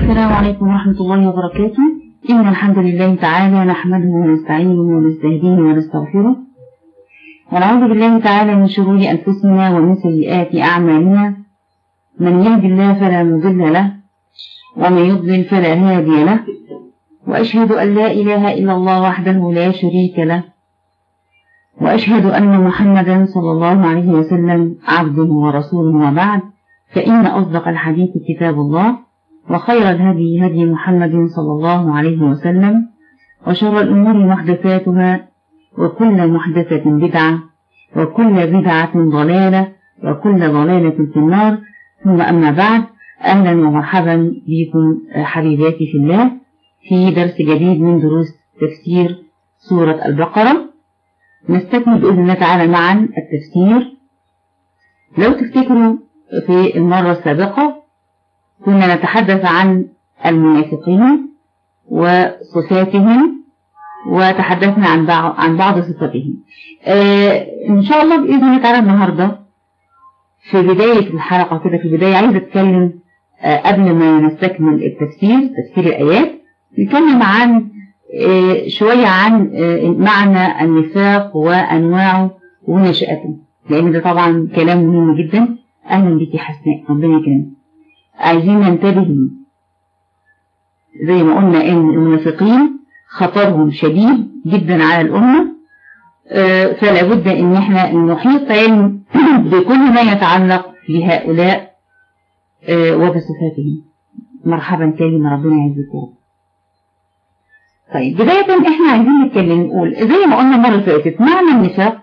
السلام عليكم ورحمة الله وبركاته إن الحمد لله تعالى نحمده ونستعينه ونستهديه ونستغفره ونعوذ بالله تعالى من شرور أنفسنا ومن سيئات أعمالنا من يهد الله فلا مضل له ومن يضلل فلا هادي له وأشهد أن لا إله إلا الله وحده لا شريك له وأشهد أن محمدا صلى الله عليه وسلم عبده ورسوله وبعد فإن أصدق الحديث كتاب الله وخير الهدي هدي محمد صلى الله عليه وسلم وشر الأمور محدثاتها وكل محدثة بدعة وكل بدعة ضلالة وكل ضلالة في النار ثم أما بعد أهلا ومرحبا بكم حبيباتي في الله في درس جديد من دروس تفسير سورة البقرة نستكمل بإذن الله تعالى معا التفسير لو تفتكروا في المرة السابقة كنا نتحدث عن المنافقين وصفاتهم وتحدثنا عن بعض عن بعض صفاتهم. آه ان شاء الله باذن الله تعالى النهارده في بدايه الحلقه كده في البدايه عايزه اتكلم آه قبل ما نستكمل التفسير تفسير الايات نتكلم عن آه شويه عن معنى النفاق وانواعه ونشاته لان ده طبعا كلام مهم جدا اهلا بك يا حسناء ربنا يكرمك عايزين ننتبه ليه زي ما قلنا ان المنافقين خطرهم شديد جدا على الأمة فلا بد ان احنا نحيط علم بكل ما يتعلق بهؤلاء وبصفاتهم مرحبا كريم ربنا يعزك يا طيب بداية احنا عايزين نتكلم نقول زي ما قلنا المرة اللي فاتت معنى النفاق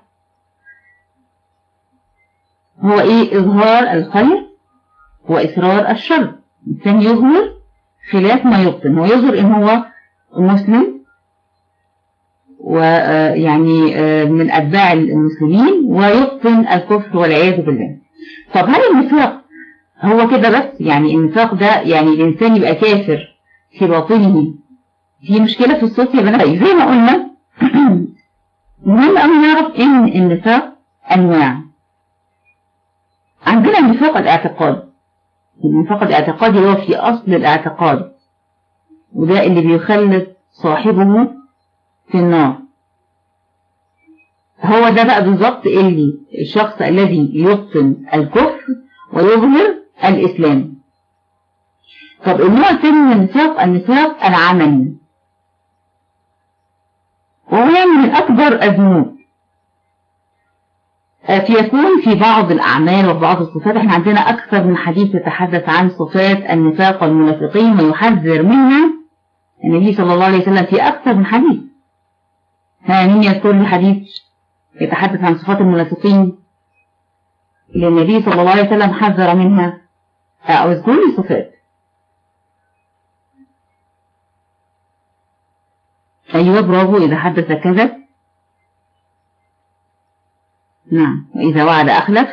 هو ايه اظهار الخير وإصرار الشر الإنسان يظهر خلاف ما يبطن هو يظهر إن هو مسلم ويعني من أتباع المسلمين ويبطن الكفر والعياذ بالله طب هل النفاق هو كده بس يعني النفاق ده يعني الإنسان يبقى كافر في باطنه في مشكلة في الصوت يا بنات زي ما قلنا مهم أوي نعرف إن النفاق أنواع عندنا النفاق الاعتقاد النفاق الاعتقادي هو في أصل الاعتقاد وده اللي بيخلد صاحبه في النار هو ده بقى بالظبط اللي الشخص الذي يبطن الكفر ويظهر الإسلام طب النوع الثاني من النفاق النفاق العملي وهو يعني من أكبر الذنوب فيكون في بعض الأعمال وبعض الصفات احنا عندنا أكثر من حديث يتحدث عن صفات النفاق والمنافقين ويحذر منها النبي صلى الله عليه وسلم في أكثر من حديث ها مين يذكر لي حديث يتحدث عن صفات المنافقين اللي النبي صلى الله عليه وسلم حذر منها أو اذكر لي صفات أيوة برافو إذا حدث كذب نعم وإذا وعد أخلف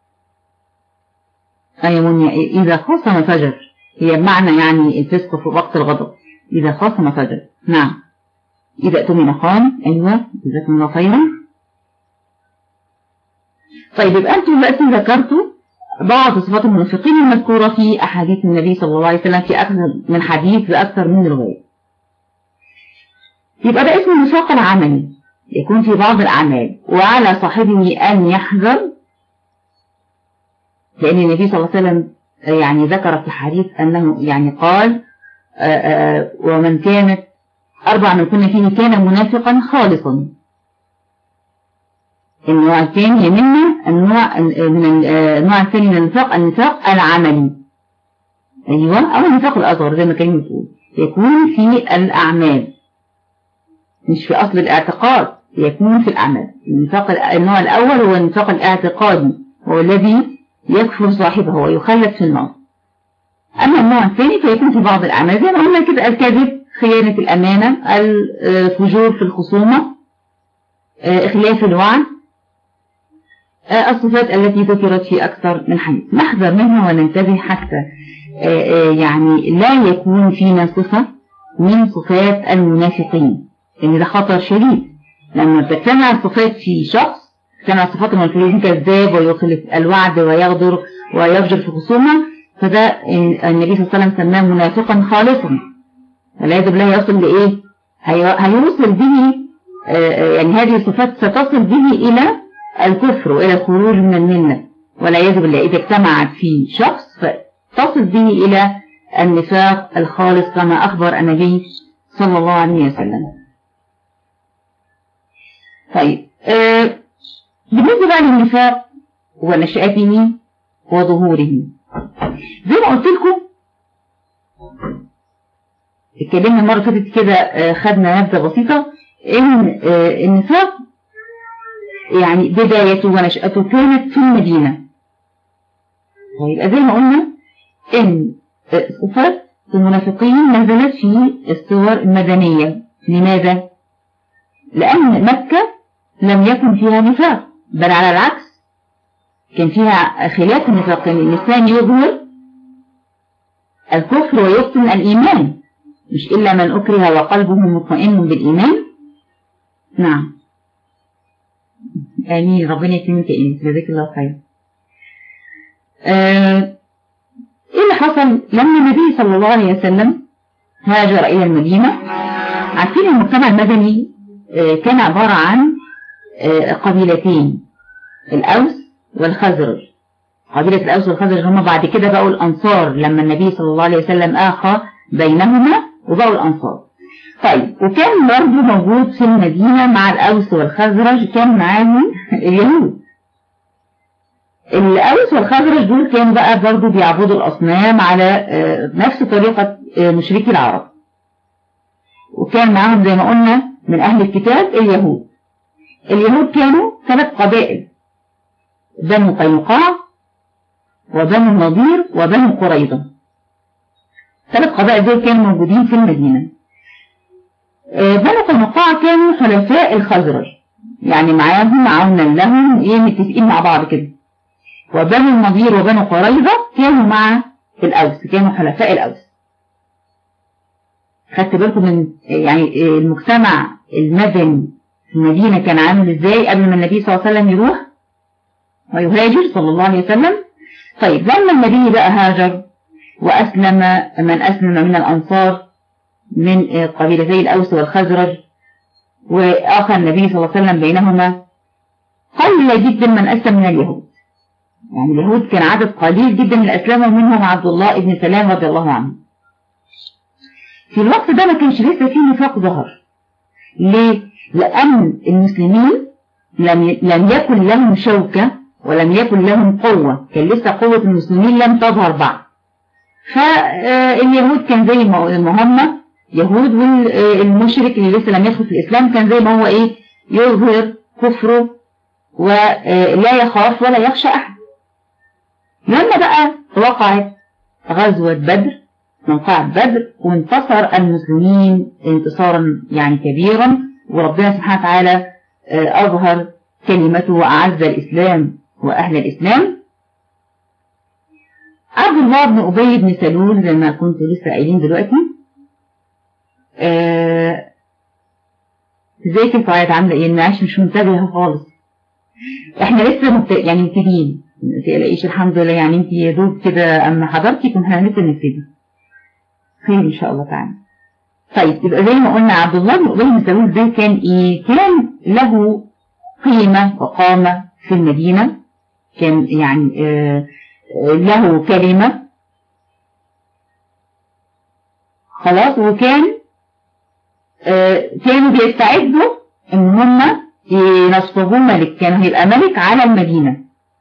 أي من إذا خصم فجر هي بمعنى يعني الفسق في وقت الغضب إذا خصم فجر نعم إذا اؤتمن خان أيوة جزاكم الله خيرا طيب يبقى أنتم دلوقتي ذكرتوا بعض صفات المنافقين المذكورة في أحاديث النبي صلى الله عليه وسلم في أكثر من حديث بأكثر من رواية يبقى ده اسمه النفاق العملي يكون في بعض الأعمال وعلى صاحبه أن يحذر لأن النبي صلى الله عليه وسلم يعني ذكر في حديث أنه يعني قال آآ آآ ومن كانت أربع من كنا فيه كان منافقا خالصا النوع الثاني منا النوع من النوع الثاني من النفاق النفاق العملي أيوة أو النفاق الأصغر زي ما كان بتقول يكون في الأعمال مش في أصل الاعتقاد يكون في الأعمال النفاق النوع الأول هو النفاق الاعتقادي هو الذي يكفر صاحبه ويخلد في النار أما النوع الثاني فيكون في بعض الأعمال زي ما قلنا كده الكذب خيانة الأمانة الفجور في الخصومة إخلاف الوعد الصفات التي ذكرت في أكثر من حديث نحذر منها وننتبه حتى يعني لا يكون فينا صفة من صفات المنافقين لأن ده خطر شديد لما تجتمع الصفات في شخص تجتمع صفات المنافقين كذاب ويخلف الوعد ويغدر ويفجر في خصومه فده النبي صلى الله عليه وسلم سماه منافقا خالصا والعياذ بالله يصل لإيه هيوصل به يعني هذه الصفات ستصل به إلى الكفر وإلى الخروج من الملة والعياذ بالله إذا اجتمعت في شخص تصل به إلى النفاق الخالص كما أخبر النبي صلى الله عليه وسلم طيب آه بالنسبة بقى للنفاق ونشأته وظهوره زي ما قلت لكم اتكلمنا مرة فاتت كده آه خدنا نبذة بسيطة ان آه النفاق يعني بدايته ونشأته كانت في المدينة ويبقى زي ما قلنا ان صفات المنافقين نزلت في الصور المدنية لماذا؟ لأن مكة لم يكن فيها نفاق بل على العكس كان فيها خلاف النفاق كان الإنسان يظهر الكفر ويبطن الإيمان مش إلا من أكره وقلبه مطمئن بالإيمان نعم آمين ربنا يكرمك إنس جزاك الله خير آه ايه اللي حصل لما النبي صلى الله عليه وسلم هاجر الى المدينة عارفين المجتمع المدني كان عبارة عن قبيلتين الاوس والخزرج قبيلة الاوس والخزرج هم بعد كده بقوا الانصار لما النبي صلى الله عليه وسلم اخى بينهما وبقوا الانصار طيب وكان برضه موجود في المدينة مع الاوس والخزرج كان معاهم اليهود الأوس والخزرج دول كانوا بقى برضه بيعبدوا الأصنام على نفس طريقة مشركي العرب وكان معاهم زي ما قلنا من أهل الكتاب اليهود اليهود كانوا ثلاث قبائل بنو قينقاع وبنو النضير وبنو قريظة ثلاث قبائل دول كانوا موجودين في المدينة بنو قينقاع كانوا حلفاء الخزرج يعني معاهم عونا لهم ايه متفقين مع بعض كده وبنو النضير وبنو قريظة كانوا مع الأوس كانوا حلفاء الأوس خدت بالكم من يعني المجتمع المدني في المدينة كان عامل ازاي قبل ما النبي صلى الله عليه وسلم يروح ويهاجر صلى الله عليه وسلم طيب لما النبي بقى هاجر وأسلم من أسلم من الأنصار من قبيلتي الأوس والخزرج وآخر النبي صلى الله عليه وسلم بينهما قل جدا من أسلم من اليهود يعني اليهود كان عدد قليل جدا من الأسلام ومنهم عبد الله بن سلام رضي الله عنه في الوقت ده ما كانش لسه فيه نفاق ظهر ليه؟ لأن المسلمين لم لم يكن لهم شوكة ولم يكن لهم قوة كان لسه قوة المسلمين لم تظهر بعد فاليهود كان زي ما هم يهود والمشرك اللي لسه لم يدخل في الإسلام كان زي ما هو إيه يظهر كفره ولا يخاف ولا يخشى أحد لما بقى وقعت غزوة بدر موقعة بدر وانتصر المسلمين انتصارا يعني كبيرا وربنا سبحانه وتعالى أظهر كلمته وأعز الإسلام وأهل الإسلام عبد الله بن أبي بن سلول زي ما كنت لسه قايلين دلوقتي ازيك انتوا قاعد عامله ايه معلش مش منتبهه خالص احنا لسه مبت... يعني مبتدئين ما تقلقيش الحمد لله يعني انت يا دوب كده اما حضرتي كنا هنبتدي نبتدي خير ان شاء الله تعالى طيب يبقى زي ما قلنا عبد الله بن ابي بن سلول ده كان ايه كان له قيمه وقامه في المدينه كان يعني آه له كلمه خلاص وكان آه كانوا بيستعدوا ان هم ينصبوه ملك كان هيبقى ملك على المدينه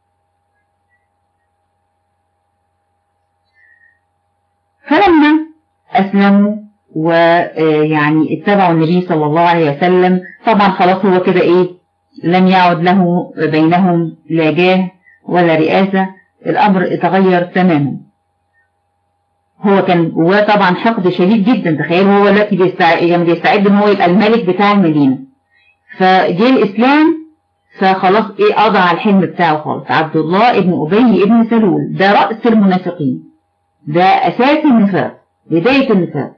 فلما أسلموا ويعني اتبعوا النبي صلى الله عليه وسلم طبعا خلاص هو كده إيه لم يعد له بينهم لا جاه ولا رئاسة الأمر اتغير تماما هو كان جواه طبعا حقد شديد جدا تخيل هو دلوقتي بيستعد يعني بيستعد ان هو يبقى الملك بتاع المدينة فجه الإسلام فخلاص ايه قضى على الحلم بتاعه خالص عبد الله ابن أبي ابن سلول ده رأس المنافقين ده أساس النفاق بداية النفاق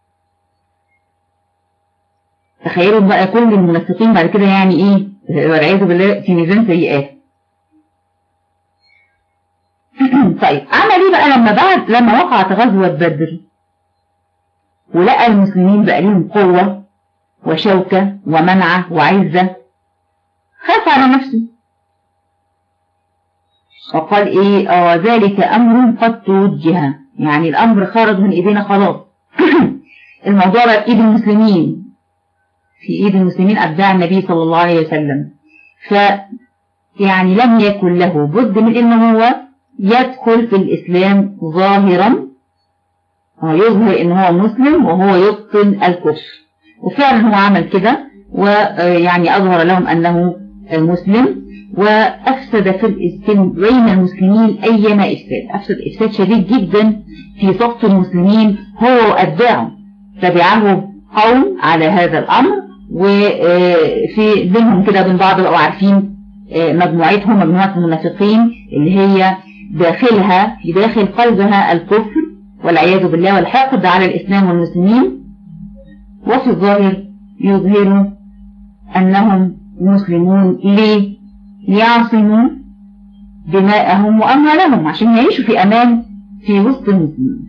تخيلوا بقى كل المنافقين بعد كده يعني ايه والعياذ بالله في ميزان سيئات طيب عمل ايه بقى لما بعد لما وقعت غزوة بدر ولقى المسلمين بقى ليهم قوة وشوكة ومنعة وعزة خاف على نفسه وقال ايه اه ذلك امر قد توجه يعني الامر خرج من ايدينا خلاص الموضوع بقى في ايد المسلمين في ايد المسلمين ابداع النبي صلى الله عليه وسلم ف يعني لم يكن له بد من ان هو يدخل في الاسلام ظاهرا يظهر ان هو مسلم وهو يبطن الكفر وفعلا هو عمل كده ويعني اظهر لهم انه مسلم وافسد في الاسلام بين المسلمين ايما افساد افسد افساد شديد جدا في صف المسلمين هو واتباعه تبعه قوم على هذا الامر وفي بينهم كده بين بعض بقوا عارفين مجموعتهم مجموعة المنافقين اللي هي داخلها في داخل قلبها الكفر والعياذ بالله والحقد على الإسلام والمسلمين وفي الظاهر يظهروا أنهم مسلمون ليه؟ ليعصموا دماءهم وأموالهم عشان يعيشوا في أمان في وسط المسلمين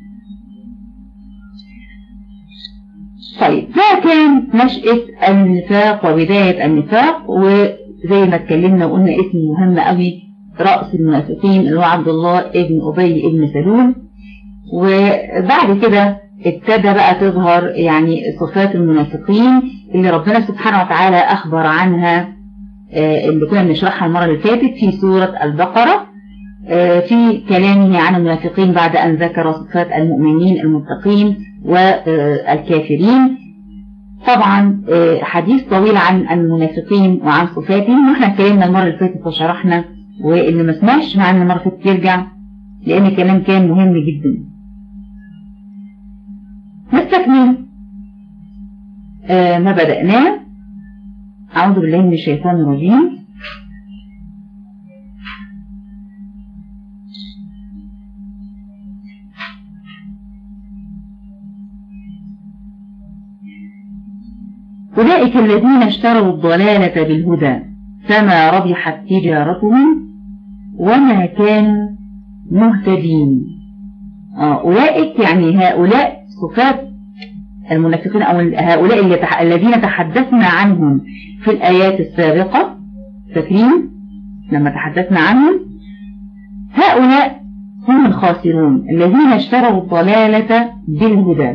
طيب ده كان نشأة النفاق وبداية النفاق وزي ما اتكلمنا وقلنا اسم مهم قوي رأس المنافقين اللي هو عبد الله ابن أبي ابن سلول وبعد كده ابتدى بقى تظهر يعني صفات المنافقين اللي ربنا سبحانه وتعالى أخبر عنها اللي كنا بنشرحها المرة اللي فاتت في سورة البقرة في كلامه عن المنافقين بعد أن ذكر صفات المؤمنين المتقين والكافرين طبعا حديث طويل عن المنافقين وعن صفاتهم واحنا اتكلمنا المرة اللي فاتت وشرحنا واللي ما سمعش معنا المرة اللي فاتت يرجع لأن الكلام كان مهم جدا نستكمل آه ما بدأناه أعوذ بالله من الشيطان الرجيم أولئك الذين اشتروا الضلالة بالهدى فما ربحت تجارتهم وما كانوا مهتدين آه أولئك يعني هؤلاء صفات المنافقين أو هؤلاء اللي تح... الذين تحدثنا عنهم في الآيات السابقة فاكرين لما تحدثنا عنهم هؤلاء هم الخاسرون الذين اشتروا الضلالة بالهدى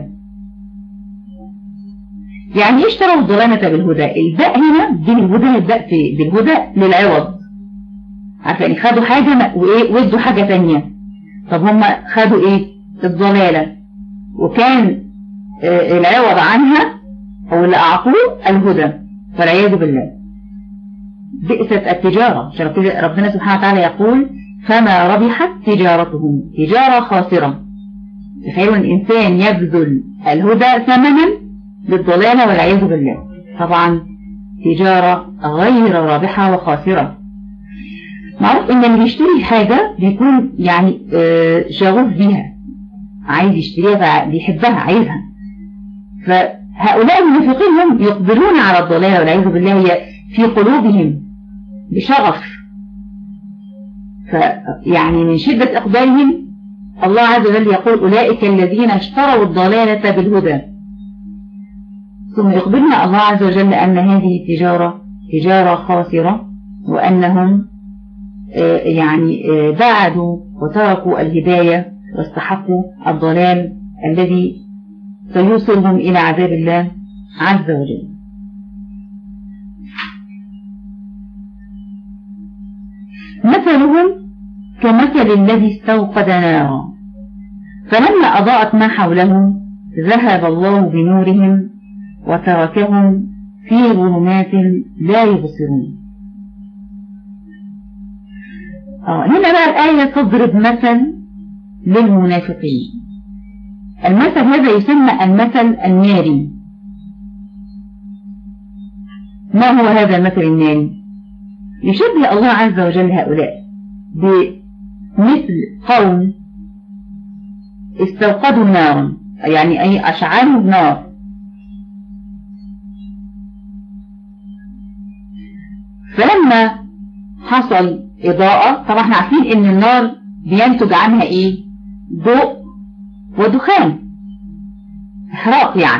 يعني ايه اشتروا الضلالة بالهدى الباء هنا بالهدى الباء في بالهدى للعوض عارفة يعني خدوا حاجة وايه ودوا حاجة تانية طب هم خدوا ايه الضلالة وكان اه العوض عنها او اللي اعطوه الهدى والعياذ بالله بئست التجارة ربنا سبحانه وتعالى يقول فما ربحت تجارتهم تجارة خاسرة تخيلوا الإنسان يبذل الهدى ثمنا للضلالة والعياذ بالله طبعا تجارة غير رابحة وخاسرة معروف ان اللي بيشتري حاجة بيكون يعني شغوف بيها عايز يشتريها بيحبها عايزها فهؤلاء المنافقين هم يقبلون على الضلالة والعياذ بالله هي في قلوبهم بشغف فيعني من شدة إقبالهم الله عز وجل يقول أولئك الذين اشتروا الضلالة بالهدى ثم يخبرنا الله عز وجل أن هذه التجارة تجارة خاسرة وأنهم يعني بعدوا وتركوا الهداية واستحقوا الضلال الذي سيوصلهم إلى عذاب الله عز وجل مثلهم كمثل الذي استوقد نارا فلما أضاءت ما حوله ذهب الله بنورهم وتركهم في ظلمات لا يبصرون آه هنا بقى الآية تضرب مثل للمنافقين المثل هذا يسمى المثل الناري ما هو هذا المثل الناري يشبه الله عز وجل هؤلاء بمثل قوم استوقدوا نارا يعني أي أشعلوا نار فلما حصل إضاءة طبعا احنا عارفين ان النار بينتج عنها ايه ضوء ودخان احراق يعني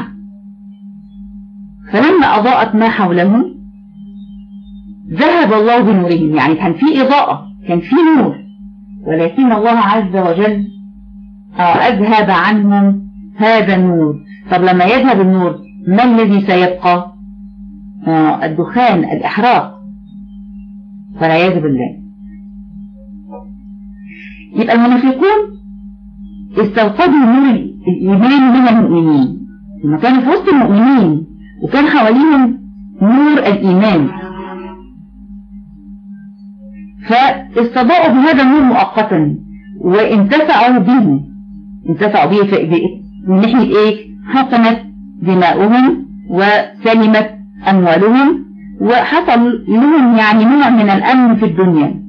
فلما اضاءت ما حولهم ذهب الله بنورهم يعني كان في اضاءة كان في نور ولكن الله عز وجل اذهب عنهم هذا النور طب لما يذهب النور ما الذي سيبقى آه الدخان الإحراق والعياذ بالله يبقى المنافقون استوقدوا نور الإيمان من المؤمنين لما كانوا في وسط المؤمنين وكان حواليهم نور الإيمان فاستضاءوا بهذا النور مؤقتا وانتفعوا به انتفعوا به من ناحية ايه حقنت دماؤهم وسلمت أموالهم وحصل لهم يعني نوع من الأمن في الدنيا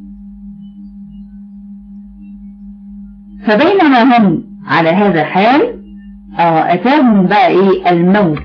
فبينما هم على هذا الحال أتاهم بقى إيه الموت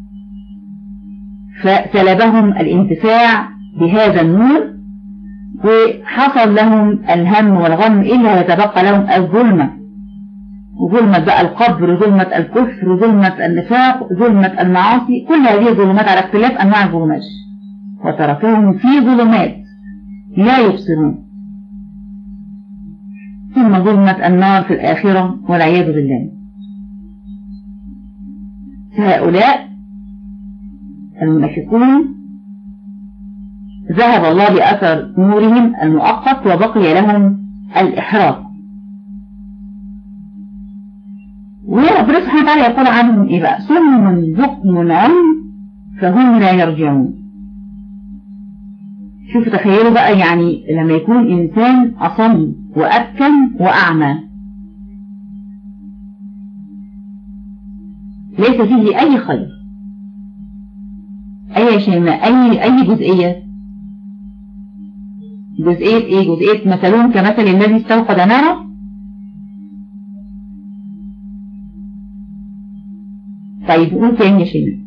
فسلبهم الانتفاع بهذا النور وحصل لهم الهم والغم إلا يتبقى لهم الظلمة وظلمة بقى القبر ظلمة الكفر ظلمة النفاق ظلمة المعاصي كل هذه الظلمات على اختلاف أنواع الظلمات وتركهم في ظلمات لا يبصرون ثم ظلمة النار في الآخرة والعياذ بالله هؤلاء المنافقون ذهب الله بأثر نورهم المؤقت وبقي لهم الإحراق وربنا سبحانه وتعالى يقول عنهم إيه بقى صم بكم عم فهم لا يرجعون شوفوا تخيلوا بقى يعني لما يكون إنسان أصم وأبكم وأعمى ليس فيه أي خير أي شيماء أي أي جزئية جزئية إيه جزئية مثلهم كمثل الذي استوقد نارا طيب نقول تاني يا شيماء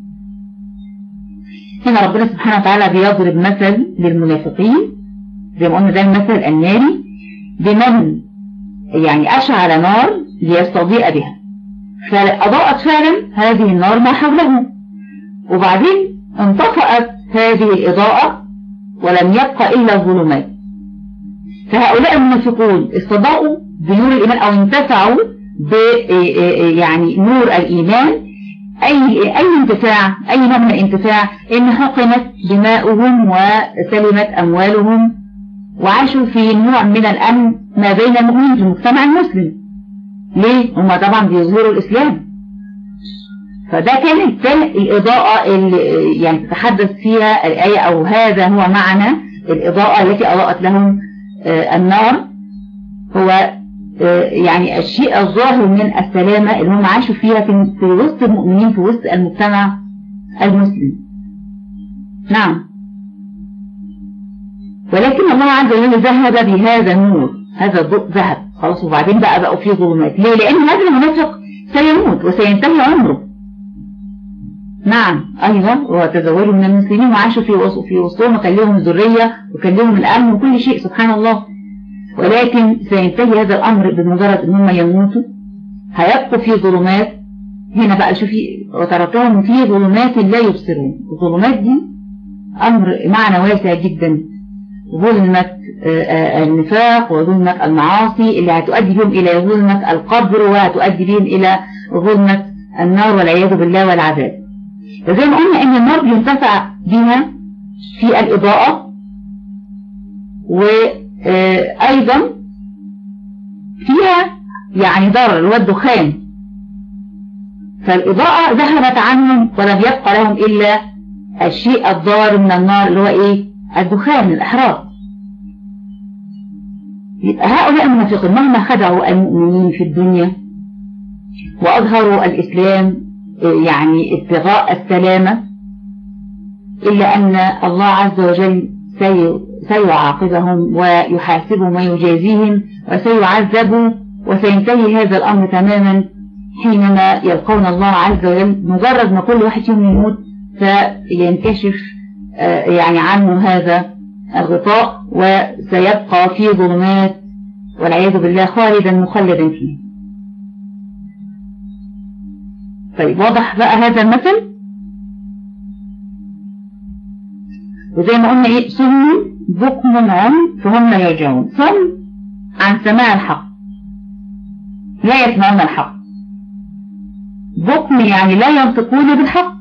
هنا ربنا سبحانه وتعالى بيضرب مثل للمنافقين زي ما قلنا ده المثل الناري بمن يعني أشعل نار ليستضيء بها فأضاءت فعلا هذه النار ما حوله وبعدين انطفأت هذه الإضاءة ولم يبقى إلا الظلمات فهؤلاء المنافقون استضاءوا بنور الإيمان أو انتفعوا ب يعني نور الإيمان أي أي انتفاع أي نوع من الانتفاع إن حقنت دماؤهم وسلمت أموالهم وعاشوا في نوع من الأمن ما بين المؤمنين في المجتمع المسلم ليه؟ هم طبعا بيظهروا الإسلام فده كانت الإضاءة اللي يعني تتحدث فيها الآية أو هذا هو معنى الإضاءة التي أضاءت لهم النار هو يعني الشيء الظاهر من السلامة اللي هم عاشوا فيها في, في وسط المؤمنين في وسط المجتمع المسلم نعم ولكن الله عز وجل ذهب بهذا النور هذا الضوء ذهب خلاص وبعدين بقى بقوا فيه ظلمات ليه لأن هذا المنافق سيموت وسينتهي عمره نعم أيضا وتزوجوا من المسلمين وعاشوا في وسط في وسطهم وكان لهم ذرية وكان لهم الأمن وكل شيء سبحان الله ولكن سينتهي هذا الأمر بمجرد أن هم يموتوا هيبقوا في ظلمات هنا بقى شوفي وتركهم في ظلمات لا يبصرون الظلمات دي أمر معنى واسع جدا ظلمة النفاق وظلمة المعاصي اللي هتؤدي بهم إلى ظلمة القبر وهتؤدي بهم إلى ظلمة النار والعياذ بالله والعذاب فزي ما قلنا إن النار بينتفع بها في الإضاءة وأيضا فيها يعني ضرر والدخان فالإضاءة ذهبت عنهم ولم يبقى لهم إلا الشيء الضار من النار اللي هو إيه الدخان الإحراق يبقى هؤلاء المنافقين مهما خدعوا المؤمنين في الدنيا وأظهروا الإسلام يعني ابتغاء السلامة إلا أن الله عز وجل سيعاقبهم ويحاسبهم ويجازيهم وسيعذبوا وسينتهي هذا الأمر تماما حينما يلقون الله عز وجل مجرد ما كل واحد فيهم يموت فينكشف يعني عنه هذا الغطاء وسيبقى في ظلمات والعياذ بالله خالدا مخلدا فيه طيب واضح بقى هذا المثل وزي ما قلنا ايه صم بكم عم فهم لا يرجعون صم عن سماع الحق لا يسمعون الحق بكم يعني لا ينطقون بالحق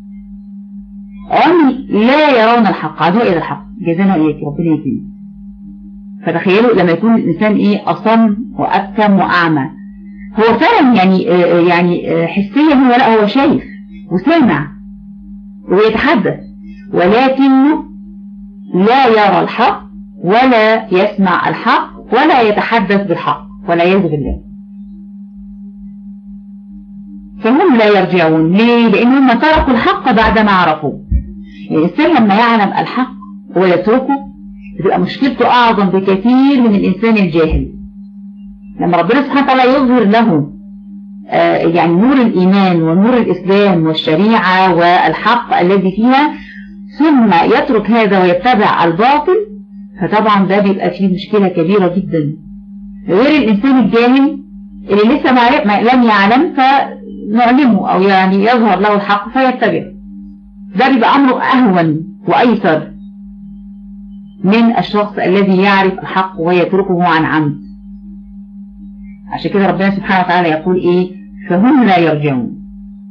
عمي لا يرون الحق عدو إلى الحق جزانا إياك ربنا يكرمك فتخيلوا لما يكون الإنسان إيه أصم وأبكم وأعمى هو فعلا يعني يعني حسيا هو لا هو شايف وسامع ويتحدث ولكنه لا يرى الحق ولا يسمع الحق ولا يتحدث بالحق ولا يلزم بالله فهم لا يرجعون ليه؟ لأنهم تركوا الحق بعدما عرفوه الإنسان لما يعلم الحق ويتركه بتبقى مشكلته أعظم بكثير من الإنسان الجاهل لما ربنا سبحانه وتعالى يظهر له آه يعني نور الإيمان ونور الإسلام والشريعة والحق الذي فيها ثم يترك هذا ويتبع الباطل فطبعا ده بيبقى فيه مشكلة كبيرة جدا غير الإنسان الجاهل اللي لسه ما لم يعلم فنعلمه أو يعني يظهر له الحق فيتبع ده بيبقى أمره أهون وأيسر من الشخص الذي يعرف الحق ويتركه عن عمد عشان كده ربنا سبحانه وتعالى يقول إيه فهم لا يرجعون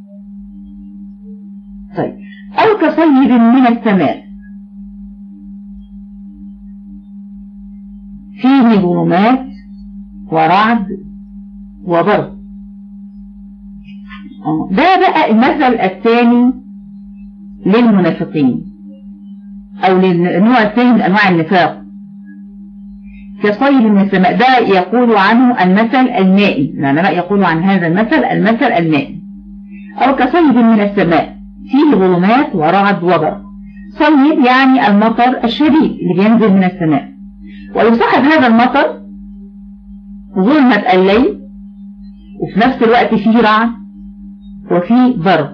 طيب أو كصيب من السماء فيه ظلمات ورعد وبرق ده بقى المثل الثاني للمنافقين او للنوع الثاني من انواع النفاق كصيب من السماء ده يقول عنه المثل المائي العلماء يقول عن هذا المثل المثل المائي او كصيب من السماء فيه ظلمات ورعد وبرق صيب يعني المطر الشديد اللي بينزل من السماء ويصاحب هذا المطر ظلمة الليل وفي نفس الوقت فيه رعد وفيه برق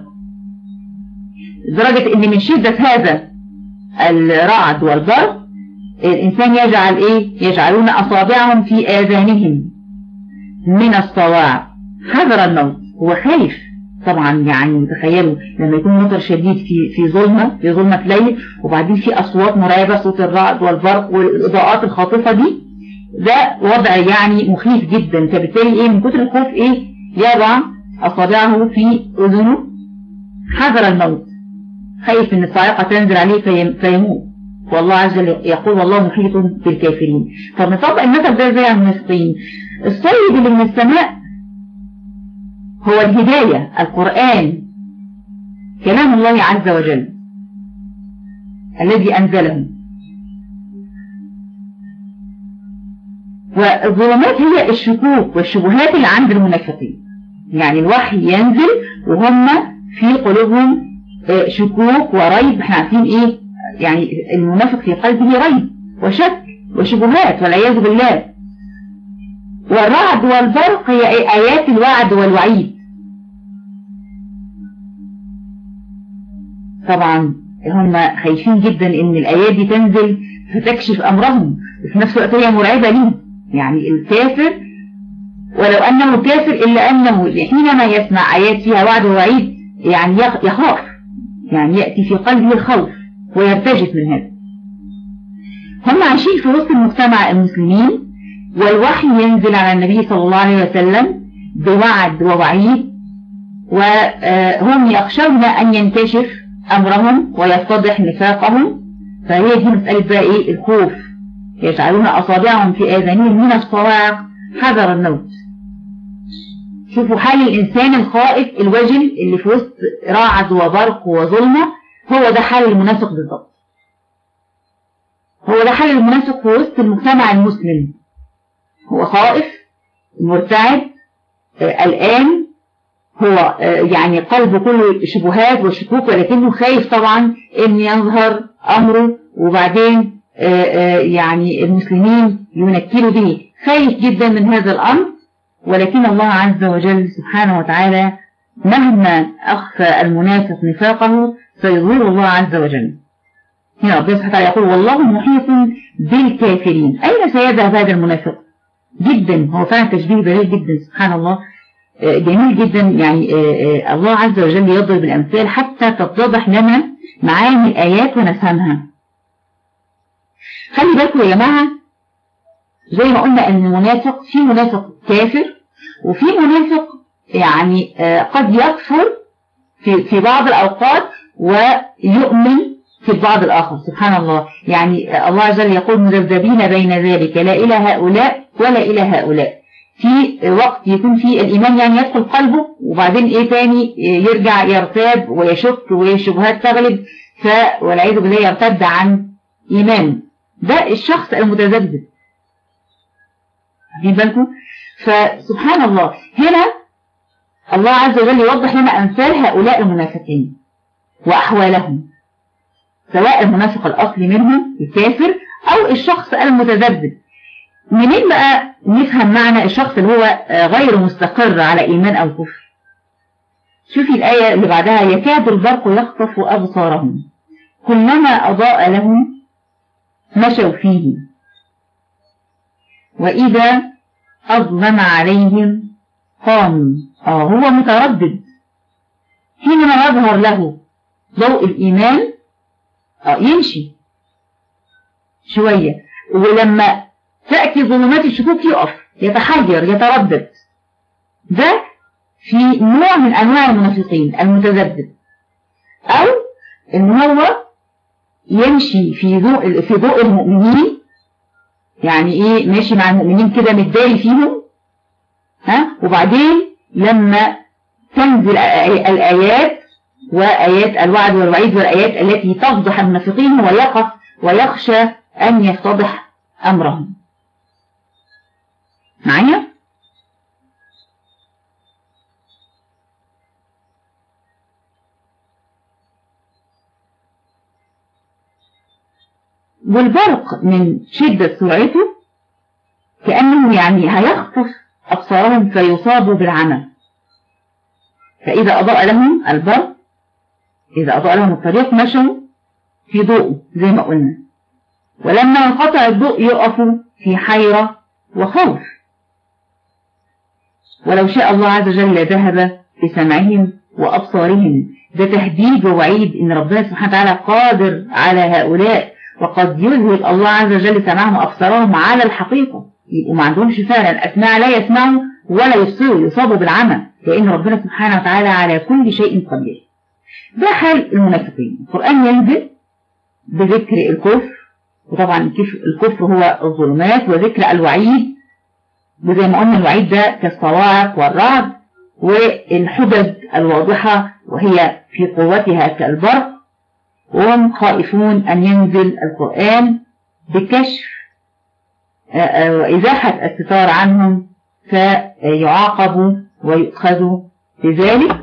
لدرجة ان من شدة هذا الرعد والبرق الانسان يجعل ايه يجعلون اصابعهم في اذانهم من الصواعق حذر الموت هو خايف طبعا يعني تخيلوا لما يكون مطر شديد في في ظلمه في ظلمه ليل وبعدين في اصوات مرعبه صوت الرعد والبرق والاضاءات الخاطفه دي ده وضع يعني مخيف جدا فبالتالي ايه من كتر الخوف ايه يضع اصابعه في اذنه حذر الموت خايف ان الصاعقه تنزل عليه فيموت والله عز وجل يقول والله محيط بالكافرين فبنطبق المثل ده زي المنافقين الصيد اللي من السماء هو الهداية القرآن كلام الله عز وجل الذي أنزله والظلمات هي الشكوك والشبهات اللي عند المنافقين يعني الوحي ينزل وهم في قلوبهم شكوك وريب احنا عارفين ايه يعني المنافق في قلبه ريب وشك وشبهات والعياذ بالله والرعد والبرق هي آيات الوعد والوعيد طبعا هم خايفين جدا ان الآيات دي تنزل فتكشف أمرهم وفي نفس الوقت هي مرعبة ليهم يعني الكافر ولو أنه كافر إلا أنه حينما يسمع آيات فيها وعد ووعيد يعني يخاف يعني يأتي في قلبه الخوف ويرتجف من هذا هم عايشين في وسط المجتمع المسلمين والوحي ينزل على النبي صلى الله عليه وسلم بوعد ووعيد وهم يخشون أن ينكشف أمرهم ويتضح نفاقهم فهي دي مسألة بقى إيه الخوف يجعلون أصابعهم في آذانهم من الصواعق حذر الموت شوفوا حال الإنسان الخائف الوجل اللي في وسط رعد وبرق وظلمة هو ده حال المنافق بالضبط هو ده حال المنافق في وسط المجتمع المسلم هو خائف مرتعب قلقان هو يعني قلبه كله شبهات وشكوك ولكنه خايف طبعا ان يظهر امره وبعدين يعني المسلمين ينكروا به خايف جدا من هذا الامر ولكن الله عز وجل سبحانه وتعالى مهما اخفى المنافق نفاقه سيظهر الله عز وجل هنا ربنا سبحانه وتعالى يقول والله محيط بالكافرين أين سيذهب هذا المنافق جدا هو فعلا تشبيه بليغ جدا سبحان الله جميل جدا يعني الله عز وجل يضرب الأمثال حتى تتضح لنا معاني الآيات ونفهمها خلي بالكم يا جماعة زي ما قلنا ان المنافق في منافق كافر وفي منافق يعني قد يكفر في في بعض الأوقات ويؤمن في البعض الآخر سبحان الله يعني الله عز وجل يقول مذبذبين بين ذلك لا إلى هؤلاء ولا إلى هؤلاء في وقت يكون فيه الإيمان يعني يدخل قلبه وبعدين إيه تاني يرجع يرتاب ويشك والشبهات تغلب ف والعياذ بالله يرتد عن إيمانه ده الشخص المتذبذب واخدين بالكم فسبحان الله هنا الله عز وجل يوضح لنا أمثال هؤلاء المنافقين وأحوالهم سواء المنافق الأصلي منهم الكافر أو الشخص المتذبذب منين بقى نفهم معنى الشخص اللي هو غير مستقر على إيمان أو كفر شوفي الآية اللي بعدها يكاد البرق يخطف أبصارهم كلما أضاء لهم مشوا فيه وإذا أظلم عليهم قاموا آه هو متردد حينما يظهر له ضوء الإيمان آه يمشي شوية ولما تأتي ظلمات الشكوك يقف يتحير يتردد ده في نوع من أنواع المنافقين المتذبذب أو إن هو يمشي في ضوء في ضوء المؤمنين يعني إيه ماشي مع المؤمنين كده متداري فيهم ها وبعدين لما تنزل الآيات وآيات الوعد والوعيد والآيات التي تفضح المنافقين هو يقف ويخشى أن يفتضح أمرهم معايا والبرق من شدة سرعته كأنه يعني هيخطف أبصارهم فيصابوا بالعمى فإذا أضاء لهم البرق إذا أضاء لهم الطريق مشوا في ضوء زي ما قلنا ولما ينقطع الضوء يقفوا في حيرة وخوف ولو شاء الله عز وجل لذهب بسمعهم وأبصارهم ده تهديد ووعيد إن ربنا سبحانه وتعالى قادر على هؤلاء وقد يذهب الله عز وجل سمعهم وأبصارهم على الحقيقة يبقوا ما عندهمش فعلا أسماع لا يسمعوا ولا يبصروا يصابوا بالعمى لأن ربنا سبحانه وتعالى على كل شيء قدير ده حال المنافقين القرآن ينزل بذكر الكفر وطبعا الكفر هو الظلمات وذكر الوعيد وزي ما قلنا الوعيد ده كالصواعق والرعد والحجج الواضحة وهي في قوتها كالبرق وهم خائفون أن ينزل القرآن بكشف وإزاحة الستار عنهم فيعاقبوا ويؤخذوا بذلك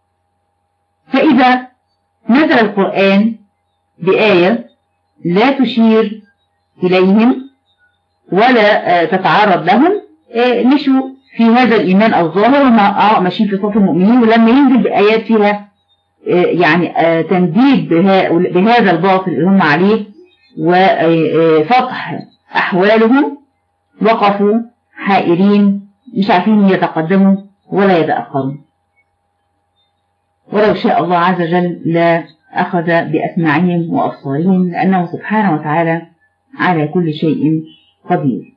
فإذا نزل القرآن بآية لا تشير إليهم ولا تتعرض لهم مشوا في هذا الإيمان الظاهر وما ماشيين في صف المؤمنين ولما ينزل بآيات فيها يعني تنديد بهذا الباطل اللي هم عليه وفتح أحوالهم وقفوا حائرين مش عارفين يتقدموا ولا يتأخروا ولو شاء الله عز وجل لا أخذ بأسماعهم وأبصارهم لأنه سبحانه وتعالى على كل شيء قدير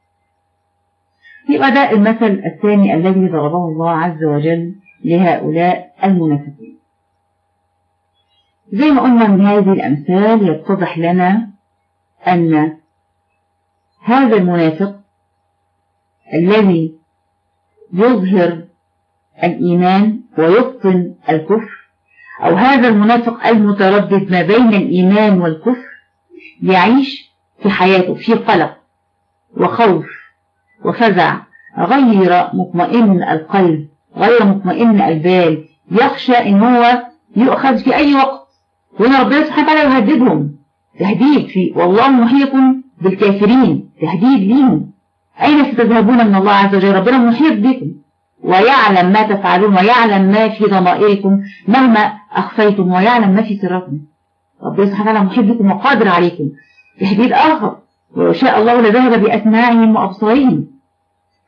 يبقى ده المثل الثاني الذي ضربه الله عز وجل لهؤلاء المنافقين زي ما قلنا من هذه الأمثال يتضح لنا أن هذا المنافق الذي يظهر الإيمان ويبطن الكفر أو هذا المنافق المتردد ما بين الإيمان والكفر يعيش في حياته في قلق وخوف وفزع غير مطمئن القلب غير مطمئن البال يخشى ان هو يؤخذ في اي وقت وان ربنا سبحانه وتعالى يهددهم تهديد في والله محيط بالكافرين تهديد ليهم اين ستذهبون من الله عز وجل ربنا محيط بكم ويعلم ما تفعلون ويعلم ما في ضمائركم مهما اخفيتم ويعلم ما في سركم ربنا سبحانه وتعالى محيط بكم وقادر عليكم تهديد اخر ولو شاء الله لذهب باسماعهم وابصارهم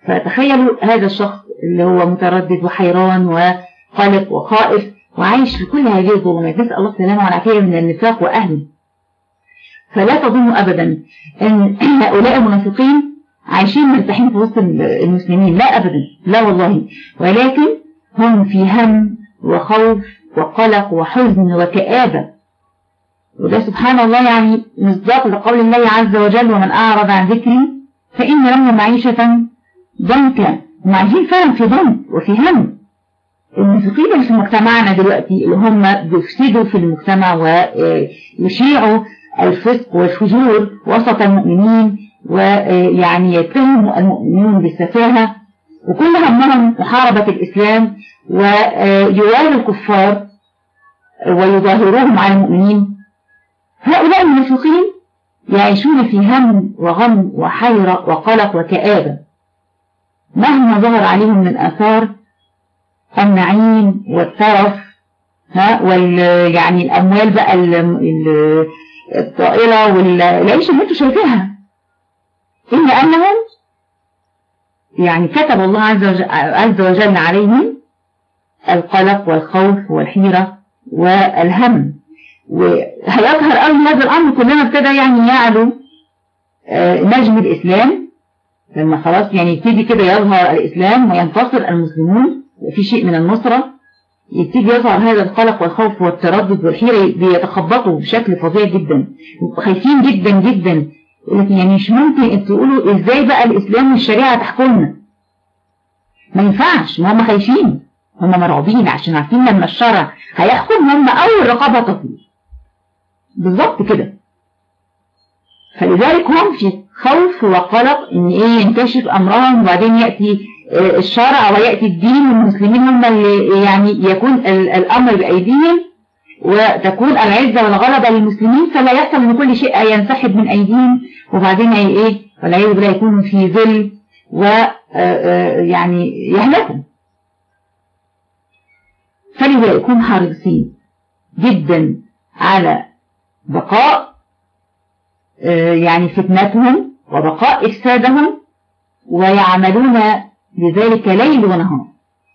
فتخيلوا هذا الشخص اللي هو متردد وحيران وقلق وخائف وعايش في كل هذه الظلمات نسأل الله السلامة والعافية من النفاق وأهله فلا تظنوا أبدا أن هؤلاء المنافقين عايشين مرتاحين في وسط المسلمين لا أبدا لا والله ولكن هم في هم وخوف وقلق وحزن وكآبة وده سبحان الله يعني مصداق لقول الله عز وجل ومن أعرض عن ذكري فإن له معيشة ضنكا هم عايشين فعلا في ضنك وفي هم المنافقين اللي في مجتمعنا دلوقتي اللي هم بيفسدوا في المجتمع ويشيعوا الفسق والفجور وسط المؤمنين ويعني يتهموا المؤمنين بالسفاهة وكل همهم محاربة الإسلام ويوالي الكفار ويظاهروهم على المؤمنين هؤلاء المنافقين يعيشون في هم وغم وحيرة وقلق وكآبة مهما ظهر عليهم من آثار النعيم والترف ها وال يعني الأموال بقى الطائلة والعيشة اللي انتوا شايفينها إلا أنهم يعني كتب الله عز وجل, عز وجل عليهم القلق والخوف والحيرة والهم وهيظهر قوي هذا الأمر كلما ابتدى يعني يعلو نجم الإسلام لما خلاص يعني يبتدي كده يظهر الإسلام وينتصر المسلمون وفي شيء من النصرة يبتدي يظهر هذا القلق والخوف والتردد والحيرة بيتخبطوا بشكل فظيع جدا خايفين جدا جدا لكن يعني مش ممكن انتوا تقولوا ازاي بقى الإسلام والشريعة تحكمنا ما ينفعش ما هم خايفين هم مرعوبين عشان عارفين لما الشرع هيحكم هم أول رقابة تطير بالظبط كده فلذلك هم في خوف وقلق ان ايه ينكشف امرهم وبعدين يأتي الشرع ويأتي الدين والمسلمين هم اللي يعني يكون الامر بايديهم وتكون العزة والغلبة للمسلمين فلا يحصل ان كل شيء ينسحب من ايديهم وبعدين ايه والعياذ بالله يكونوا في ذل ويعني يهلكوا فلذلك هم حريصين جدا على بقاء يعني فتنتهم وبقاء إفسادهم ويعملون لذلك ليل ونهار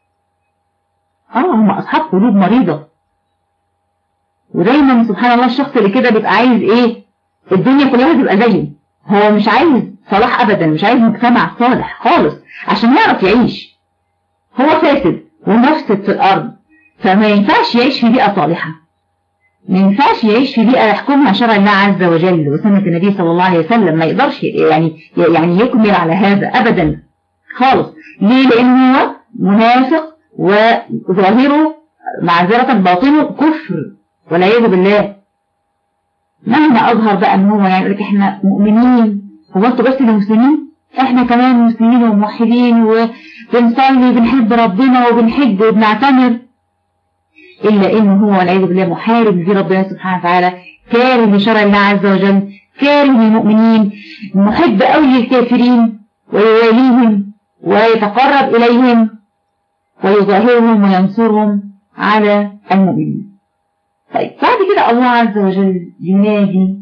اه هم أصحاب قلوب مريضة ودايما سبحان الله الشخص اللي كده بيبقى عايز ايه الدنيا كلها تبقى زيه هو مش عايز صلاح ابدا مش عايز مجتمع صالح خالص عشان يعرف يعيش هو فاسد ومفسد في الارض فما ينفعش يعيش في بيئة صالحة ما ينفعش يعيش في بيئة يحكمها شرع الله عز وجل وسنة النبي صلى الله عليه وسلم ما يقدرش يعني يعني يكمل على هذا أبدا خالص ليه لأنه هو منافق وظاهره معذرة باطنه كفر والعياذ بالله مهما أظهر بقى أن هو يعني لك إحنا مؤمنين هو أنتوا بس المسلمين إحنا كمان مسلمين وموحدين وبنصلي وبنحب ربنا وبنحج وبنعتمر إلا إنه هو والعياذ بالله محارب في ربنا سبحانه وتعالى كاره لشرع الله عز وجل كاره للمؤمنين محب أوي للكافرين ويواليهم ويتقرب إليهم ويظاهرهم وينصرهم على المؤمنين طيب بعد كده الله عز وجل ينادي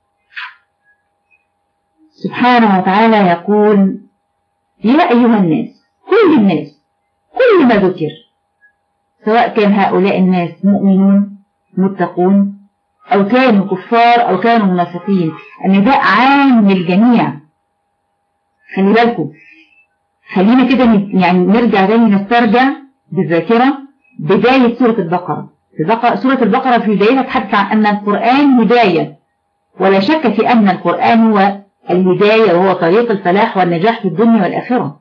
سبحانه وتعالى يقول يا أيها الناس كل الناس كل ما ذكر سواء كان هؤلاء الناس مؤمنون متقون أو كانوا كفار أو كانوا منافقين النداء عام للجميع خلي بالكم خلينا كده يعني نرجع تاني نسترجع بالذاكرة بداية سورة البقرة سورة البقرة في بدايتها تحدث عن أن القرآن هداية ولا شك في أن القرآن هو الهداية وهو طريق الفلاح والنجاح في الدنيا والآخرة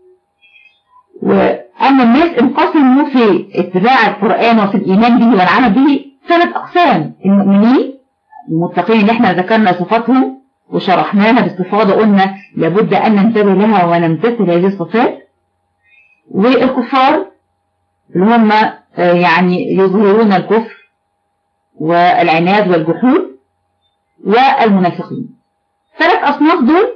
وأن الناس انقسموا في اتباع القرآن وفي الإيمان به والعمل به ثلاث أقسام المؤمنين المتقين اللي احنا ذكرنا صفاتهم وشرحناها باستفاضة قلنا لابد أن ننتبه لها ونمتثل هذه الصفات والكفار اللي هم يعني يظهرون الكفر والعناد والجحود والمنافقين ثلاث أصناف دول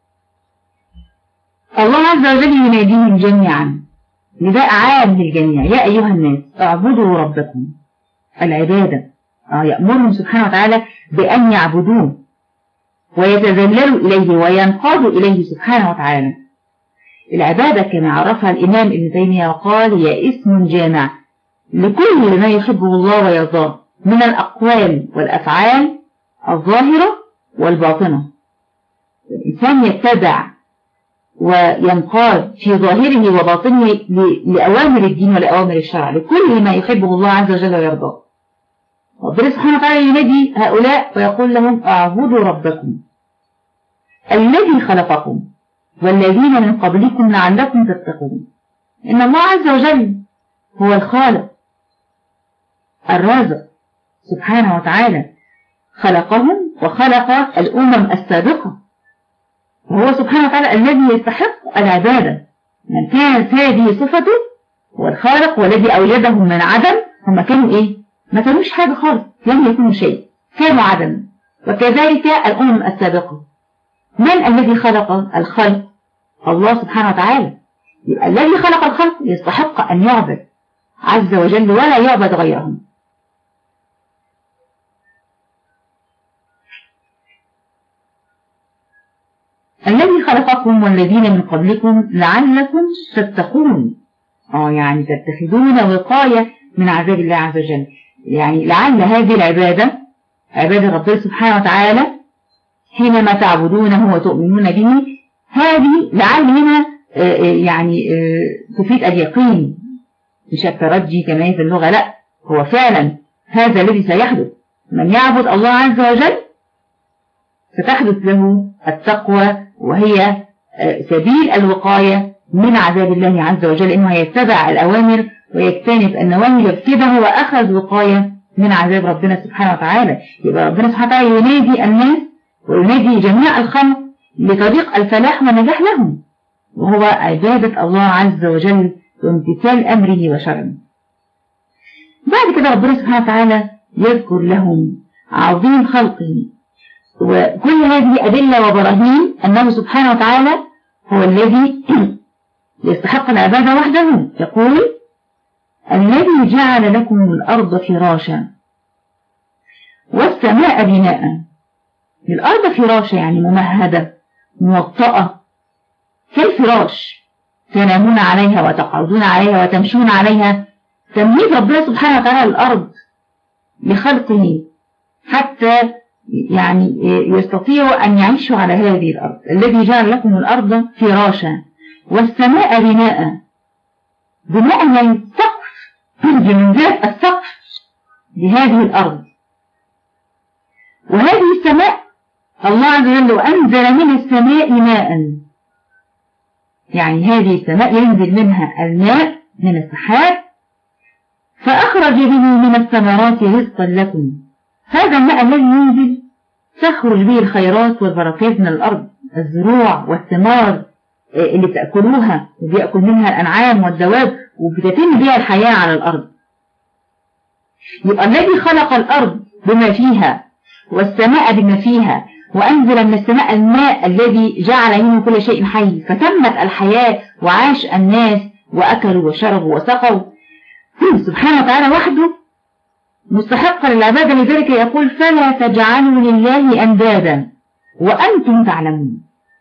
الله عز وجل يناديهم جميعا نداء عام للجميع يا أيها الناس اعبدوا ربكم العبادة آه يأمرهم سبحانه وتعالى بأن يعبدوه ويتذللوا إليه وينقادوا إليه سبحانه وتعالى العبادة كما عرفها الإمام ابن تيمية وقال هي اسم جامع لكل ما يحبه الله ويرضاه من الأقوال والأفعال الظاهرة والباطنة الإنسان يتبع وينقاد في ظاهره وباطنه لأوامر الدين ولأوامر الشرع لكل ما يحبه الله عز وجل ويرضاه ربنا سبحانه وتعالى ينادي هؤلاء ويقول لهم اعبدوا ربكم الذي خلقكم والذين من قبلكم لعلكم تتقون إن الله عز وجل هو الخالق الرازق سبحانه وتعالى خلقهم وخلق الأمم السابقة وهو سبحانه وتعالى الذي يستحق العبادة من كانت هذه صفته هو الخالق والذي أوجدهم من عدم هم كانوا إيه؟ ما كانوش حاجة خالص لم يكونوا شيء كانوا عدم وكذلك الأمم السابقة من الذي خلق الخلق الله سبحانه وتعالى يبقى الذي خلق الخلق يستحق أن يعبد عز وجل ولا يعبد غيرهم الذي خلقكم والذين من قبلكم لعلكم تتقون اه يعني تتخذون وقاية من عذاب الله عز وجل يعني لعل هذه العبادة عبادة ربنا سبحانه وتعالى حينما تعبدونه وتؤمنون به هذه لعل هنا يعني تفيد اليقين مش الترجي كما في اللغة لا هو فعلا هذا الذي سيحدث من يعبد الله عز وجل ستحدث له التقوى وهي سبيل الوقاية من عذاب الله عز وجل إنه يتبع الأوامر ويجتنب النواهي كده هو أخذ وقاية من عذاب ربنا سبحانه وتعالى يبقى ربنا سبحانه وتعالى ينادي الناس وينادي جميع الخلق لطريق الفلاح والنجاح لهم وهو عبادة الله عز وجل وامتثال أمره وشرعه بعد كده ربنا سبحانه وتعالى يذكر لهم عظيم خلقه وكل هذه أدلة وبراهين أنه سبحانه وتعالى هو الذي يستحق العبادة وحده يقول الذي جعل لكم الأرض فراشا والسماء بناء الأرض فراشة يعني ممهدة موطأة كالفراش تنامون عليها وتقعدون عليها وتمشون عليها تمهيد ربنا سبحانه وتعالى الأرض لخلقه حتى يعني يستطيعوا أن يعيشوا على هذه الأرض الذي جعل لكم الأرض فراشا والسماء بناء بناء يعني سقف من ذات السقف لهذه الأرض وهذه السماء الله عز وجل أنزل من السماء ماء يعني هذه السماء ينزل منها الماء من السحاب فأخرج به من الثمرات رزقا لكم هذا الماء الذي ينزل تخرج به الخيرات والبركات من الأرض الزروع والثمار اللي بتأكلوها وبيأكل منها الأنعام والدواب وبتتم بها الحياة على الأرض يبقى الذي خلق الأرض بما فيها والسماء بما فيها وأنزل من السماء الماء الذي جعل منه كل شيء حي فتمت الحياة وعاش الناس وأكلوا وشربوا وسقوا سبحانه وتعالى وحده مستحق للعبادة لذلك يقول فلا تجعلوا لله أندادا وأنتم تعلمون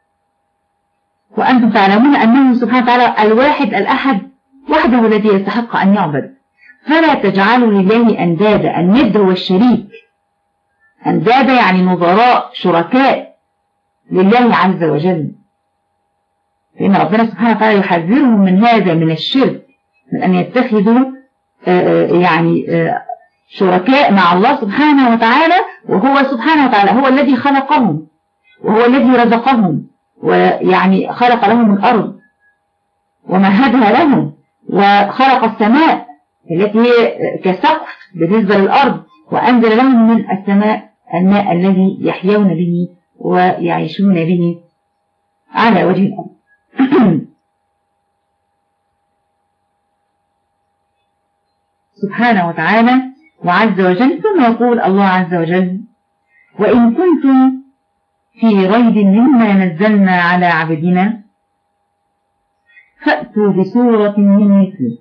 وأنتم تعلمون أنه سبحانه وتعالى الواحد الأحد وحده الذي يستحق أن يعبد فلا تجعلوا لله أندادا الند هو الشريك أندادا يعني نظراء شركاء لله عز وجل لأن ربنا سبحانه وتعالى يحذرهم من هذا من الشرك من أن يتخذوا يعني شركاء مع الله سبحانه وتعالى وهو سبحانه وتعالى هو الذي خلقهم وهو الذي رزقهم ويعني خلق لهم الأرض ومهدها لهم وخلق السماء التي هي كسقف بالنسبة للأرض وأنزل لهم من السماء الماء الذي يحيون به ويعيشون به على وجه الأرض سبحانه وتعالى وعز وجل ثم يقول الله عز وجل وإن كنتم في ريب مما نزلنا على عبدنا فأتوا بسورة من مثله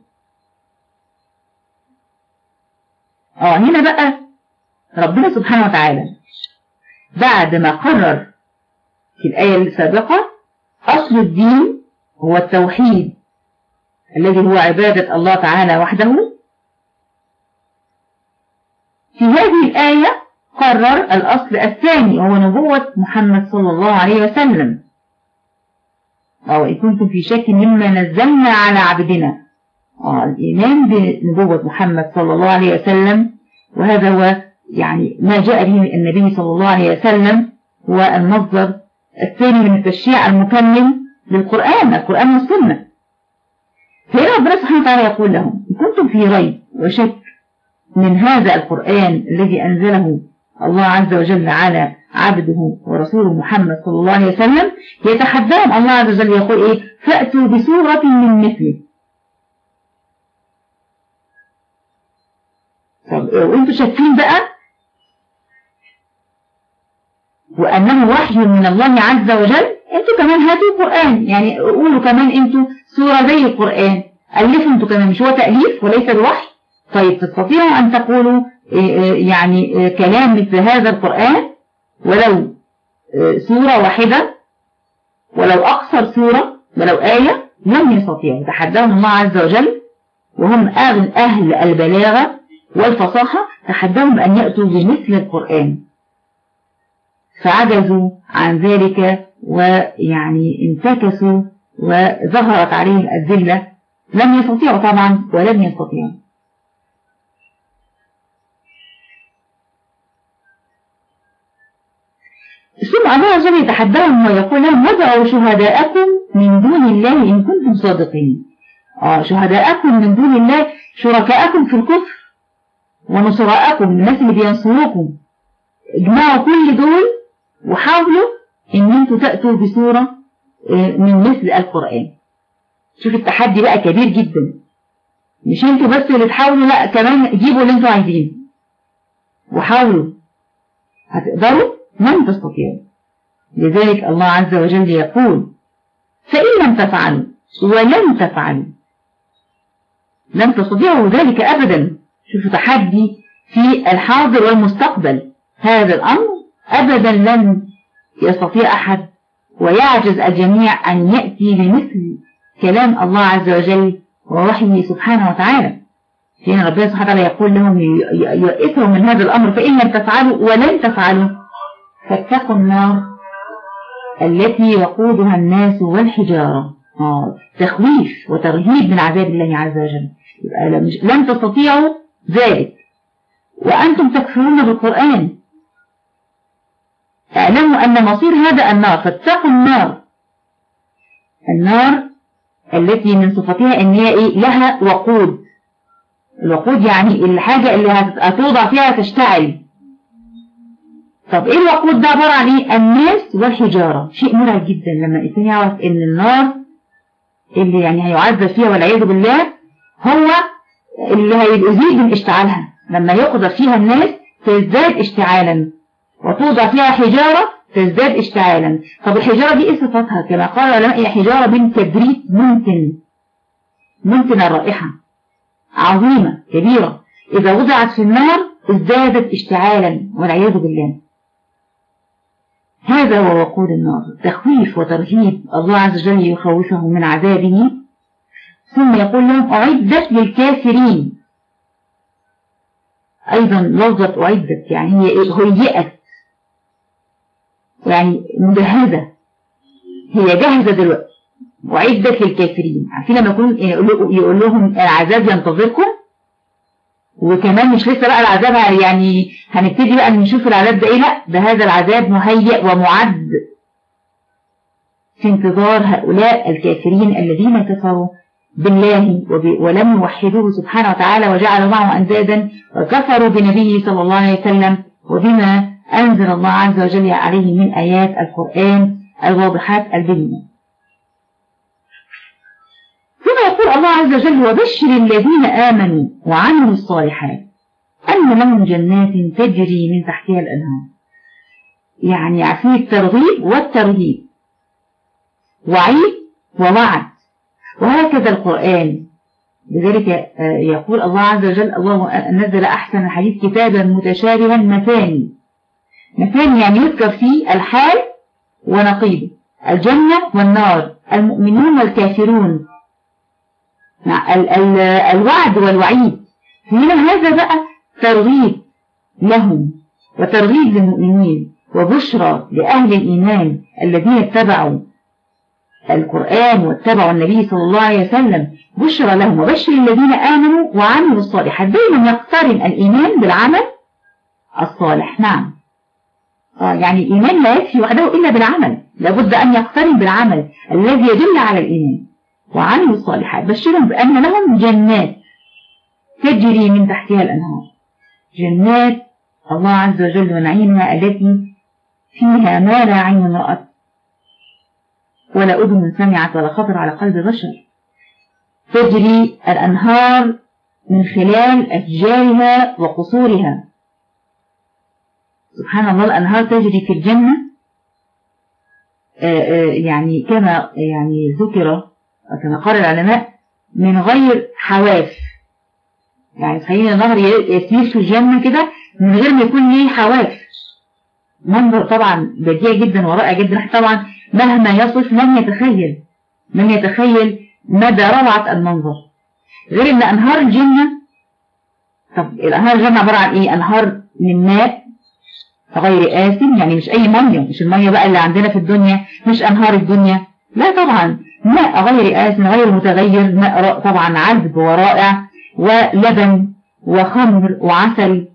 اه هنا بقى ربنا سبحانه وتعالى بعد ما قرر في الآية السابقة أصل الدين هو التوحيد الذي هو عبادة الله تعالى وحده في هذه الآية قرر الأصل الثاني وهو نبوة محمد صلى الله عليه وسلم أو إن كنتم في شك مما نزلنا على عبدنا آه الإيمان بنبوة محمد صلى الله عليه وسلم وهذا هو يعني ما جاء به النبي صلى الله عليه وسلم هو المصدر الثاني من التشريع المكمل للقرآن القرآن والسنة فهنا ربنا سبحانه وتعالى يقول لهم إن كنتم في ريب وشك من هذا القرآن الذي أنزله الله عز وجل على عبده ورسوله محمد صلى الله عليه وسلم يتحداهم الله عز وجل يقول إيه فأتوا بسورة من مثله طب وانتوا شاكين بقى وأنه وحي من الله عز وجل انتوا كمان هاتوا القرآن يعني قولوا كمان انتوا سورة زي القرآن ألفوا انتوا كمان مش هو تأليف وليس بوحي طيب تستطيعوا أن تقولوا يعني كلام مثل هذا القرآن ولو سورة واحدة ولو أقصر سورة ولو آية لم يستطيعوا تحداهم الله عز وجل وهم أهل البلاغة والفصاحة تحداهم أن يأتوا بمثل القرآن فعجزوا عن ذلك ويعني انتكسوا وظهرت عليهم الذلة لم يستطيعوا طبعا ولن يستطيعوا ثم الله عز وجل يتحداهم ويقول لهم ودعوا شهداءكم من دون الله إن كنتم صادقين آه شهداءكم من دون الله شركاءكم في الكفر ونصراءكم الناس اللي بينصروكم اجمعوا كل دول وحاولوا ان انتوا تأتوا بصورة من مثل القرآن شوف التحدي بقى كبير جدا مش انتوا بس اللي تحاولوا لا كمان جيبوا اللي انتوا عايزينه وحاولوا هتقدروا لن تستطيعوا لذلك الله عز وجل يقول فإن لم تفعلوا ولن تفعلوا لن تستطيعوا ذلك أبدا شوفوا تحدي في الحاضر والمستقبل هذا الأمر أبدا لن يستطيع أحد ويعجز الجميع أن يأتي بمثل كلام الله عز وجل ووحيه سبحانه وتعالى هنا ربنا سبحانه وتعالى يقول لهم يئسهم من هذا الأمر فإن لم تفعلوا ولن تفعلوا فاتقوا النار التي وقودها الناس والحجارة آه. تخويف وترهيب من عذاب الله عز وجل يبقى لن تستطيعوا ذلك وأنتم تكفرون بالقرآن اعلموا أن مصير هذا النار فاتقوا النار النار التي من صفتها ان هي ايه لها وقود الوقود يعني الحاجة اللي هتوضع فيها تشتعل طب ايه الوقود ده عبارة عن ايه الناس والحجارة شيء مرعب جدا لما الانسان يعرف ان النار اللي يعني هيعذب فيها والعياذ بالله هو اللي هيؤذيه من اشتعالها لما يقذف فيها الناس تزداد اشتعالا وتوضع فيها حجارة تزداد اشتعالا طب الحجارة دي ايه صفتها كما قال العلماء هي حجارة من كبريت ممكن ممكن الرائحة عظيمة كبيرة إذا وضعت في النار ازدادت اشتعالا والعياذ بالله هذا هو وقود النار تخويف وترهيب الله عز وجل يخوفهم من عذابه ثم يقول لهم أعدت للكافرين أيضا لفظة أعدت يعني هي هيئت يعني مجهزة هي جاهزة دلوقتي وعدت للكافرين عارفين لما يكون يقول لهم العذاب ينتظركم وكمان مش لسه بقى العذاب يعني هنبتدي بقى نشوف العذاب ده ايه لا ده هذا العذاب مهيئ ومعد في انتظار هؤلاء الكافرين الذين كفروا بالله ولم يوحدوه سبحانه وتعالى وجعلوا معه أندادا وكفروا بنبيه صلى الله عليه وسلم وبما أنزل الله عز وجل عليه من آيات القرآن الواضحات البينة ثم يقول الله عز وجل وبشر الذين آمنوا وعملوا الصالحات أن لهم جنات تجري من تحتها الأنهار يعني عارفين الترغيب والترهيب وعيد ووعد وهكذا القرآن لذلك يقول الله عز وجل الله نزل أحسن الحديث كتابا متشابها مثاني مثاني يعني يذكر فيه الحال ونقيضه الجنة والنار المؤمنون والكافرون ال ال الوعد والوعيد هنا هذا بقى ترغيب لهم وترغيب للمؤمنين وبشرى لأهل الإيمان الذين اتبعوا القرآن واتبعوا النبي صلى الله عليه وسلم بشرى لهم وبشر الذين آمنوا وعملوا الصالحات دايما يقترن الإيمان بالعمل الصالح نعم آه يعني الإيمان لا يكفي وحده إلا بالعمل لابد أن يقترن بالعمل الذي يدل على الإيمان وعملوا الصالحات بشرهم بأن لهم جنات تجري من تحتها الأنهار جنات الله عز وجل ونعيمها التي فيها ما لا عين رأت ولا أذن سمعت ولا خطر على قلب بشر تجري الأنهار من خلال أشجارها وقصورها سبحان الله الأنهار تجري في الجنة يعني كما يعني ذكر كما قال العلماء من غير حواف يعني تخيل النهر يسير في الجنة كده من غير ما يكون ليه حواف منظر طبعا بديع جدا ورائع جدا طبعا مهما يصف من يتخيل من يتخيل مدى روعة المنظر غير ان انهار الجنة طب الانهار الجنة عبارة عن ايه انهار من ماء غير آسن يعني مش اي مية مش المية بقى اللي عندنا في الدنيا مش انهار الدنيا لا طبعا ماء غير آسن غير متغير ماء طبعا عذب ورائع ولبن وخمر وعسل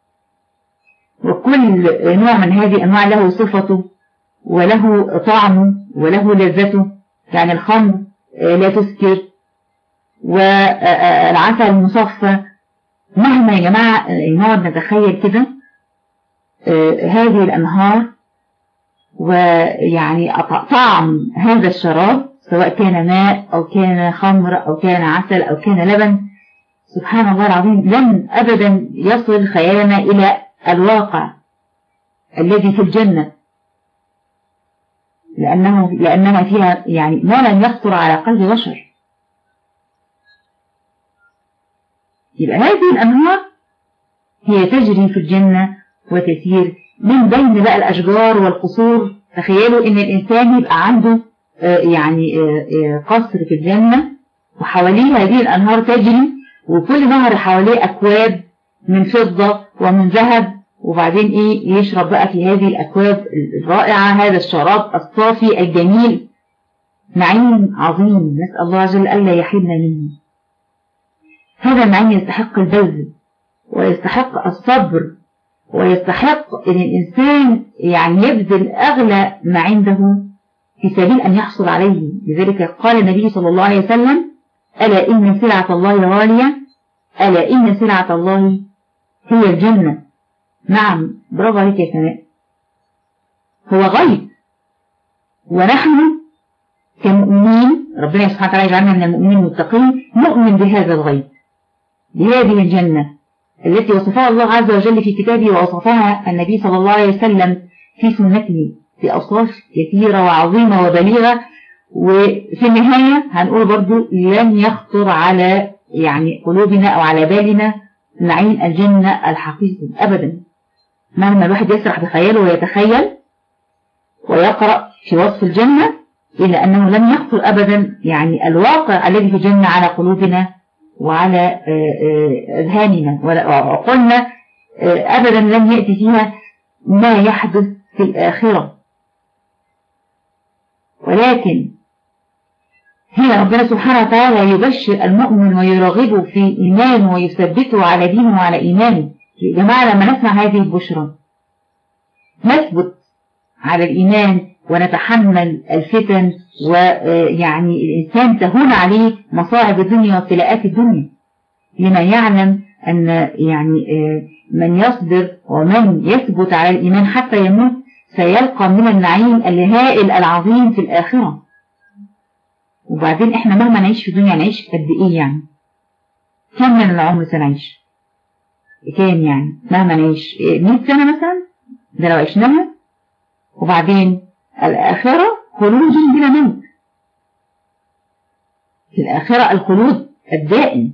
وكل نوع من هذه الأنواع له صفته وله طعمه وله لذته يعني الخمر لا تسكر والعسل مصفى مهما يا جماعة نقعد نتخيل كده هذه الأنهار ويعني طعم هذا الشراب سواء كان ماء أو كان خمر أو كان عسل أو كان لبن سبحان الله العظيم لن أبدا يصل خيالنا إلى الواقع الذي في الجنة لأنه لأنها فيها يعني ما لم يخطر على قلب بشر يبقى هذه الأنهار هي تجري في الجنة وتسير من بين بقى الأشجار والقصور تخيلوا إن الإنسان يبقى عنده يعني قصر في الجنة وحواليه هذه الأنهار تجري وكل نهر حواليه أكواب من فضة ومن ذهب وبعدين إيه يشرب بقى في هذه الأكواب الرائعة هذا الشراب الصافي الجميل نعيم عظيم نسأل الله عز وجل ألا يحرمنا منه هذا النعيم يستحق البذل ويستحق الصبر ويستحق أن الإنسان يعني يبذل أغلى ما عنده في سبيل أن يحصل عليه لذلك قال النبي صلى الله عليه وسلم ألا إن سلعة الله غالية ألا إن سلعة الله هي الجنة نعم برافو عليك يا سماء هو غيب ونحن كمؤمنين ربنا سبحانه وتعالى يجعلنا من المؤمنين المتقين نؤمن بهذا الغيب بهذه الجنة التي وصفها الله عز وجل في كتابه ووصفها النبي صلى الله عليه وسلم في سنته في أوصاف كثيرة وعظيمة وبليغة وفي النهاية هنقول برضو لن يخطر على يعني قلوبنا أو على بالنا نعيم الجنة الحقيقي أبدا مهما الواحد يسرح بخياله ويتخيل ويقرأ في وصف الجنة إلا أنه لم يخطر أبدا يعني الواقع الذي في الجنة على قلوبنا وعلى أذهاننا وعقولنا أبدا لم يأتي فيها ما يحدث في الآخرة ولكن هنا ربنا سبحانه وتعالى يبشر المؤمن ويرغبه في إيمانه ويثبته على دينه وعلى إيمانه يا جماعة لما نسمع هذه البشرى نثبت على الإيمان ونتحمل الفتن ويعني الإنسان تهون عليه مصاعب الدنيا وابتلاءات الدنيا لما يعلم أن يعني من يصبر ومن يثبت على الإيمان حتى يموت سيلقى من النعيم الهائل العظيم في الآخرة وبعدين احنا مهما نعيش في الدنيا نعيش قد ايه يعني كم من العمر سنعيش كام يعني مهما نعيش 100 سنة مثلا ده لو عشناها وبعدين الآخرة خلود بلا موت في الآخرة الخلود الدائم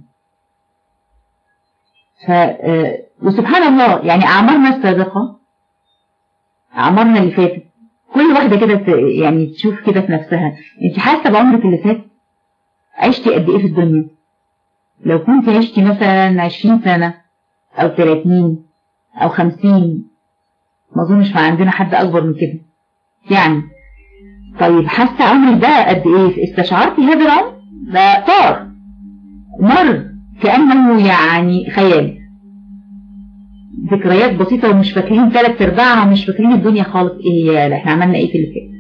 ف وسبحان الله يعني أعمارنا السابقة أعمارنا اللي فاتت كل واحدة كده يعني تشوف كده في نفسها انت حاسة بعمرك اللي فات عشتي قد ايه في الدنيا لو كنت عشتي مثلا عشرين سنة او تلاتين او خمسين ما اظنش ما عندنا حد اكبر من كده يعني طيب حاسة عمرك ده قد ايه استشعرتي هذا العمر ده طار مر كأنه يعني خيال ذكريات بسيطة ومش فاكرين ثلاث ارباعها ومش فاكرين الدنيا خالص ايه يا احنا عملنا ايه في اللي فات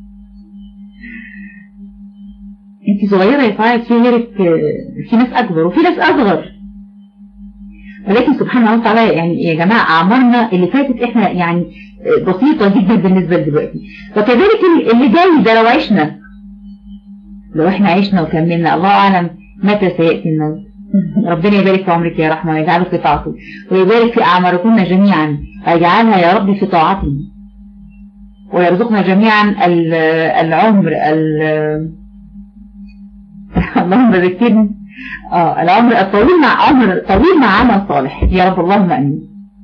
انت صغيرة يا فايد في غيرك في ناس اكبر وفي ناس اصغر ولكن سبحان الله تعالى يعني يا جماعة اعمارنا اللي فاتت احنا يعني بسيطة جدا بالنسبة لدلوقتي وكذلك اللي جاي ده لو عشنا لو احنا عشنا وكملنا الله اعلم متى سيأتي الموت ربنا يبارك في عمرك يا رحمة ويجعله في طاعته ويبارك في أعماركم جميعا ويجعلها يا رب في طاعته ويرزقنا جميعا العمر اللهم ذكرني اه العمر الطويل مع عمر طويل مع عمل صالح يا رب اللهم امين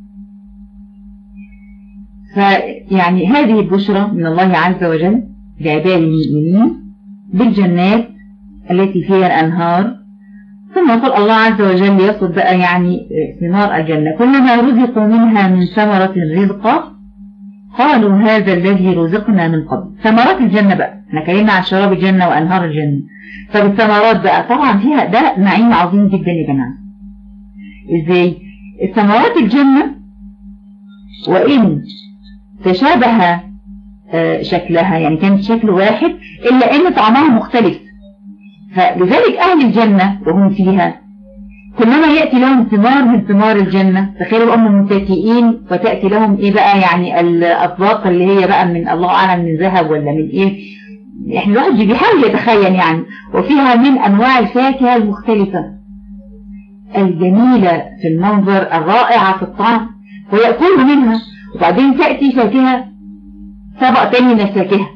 فيعني هذه البشرى من الله عز وجل لعباد المؤمنين بالجنات التي فيها الأنهار ثم يقول الله عز وجل يصد بقى يعني ثمار الجنة كلما رزقوا منها من ثمرة رزقا قالوا هذا الذي رزقنا من قبل ثمرات الجنة بقى احنا كلمنا عن شراب الجنة وأنهار الجنة طب الثمرات بقى طبعا فيها ده نعيم عظيم جدا يا جماعة ازاي الثمرات الجنة وإن تشابه شكلها يعني كانت شكل واحد إلا أن طعمها مختلف فلذلك أهل الجنة وهم فيها كلما يأتي لهم ثمار من ثمار الجنة تخيلوا هم متكئين وتأتي لهم إيه بقى يعني الأطباق اللي هي بقى من الله أعلم من ذهب ولا من إيه إحنا الواحد بيحاول يتخيل يعني وفيها من أنواع الفاكهة المختلفة الجميلة في المنظر الرائعة في الطعم ويأكلوا منها وبعدين تأتي فاكهة طبق تاني من الفاكهة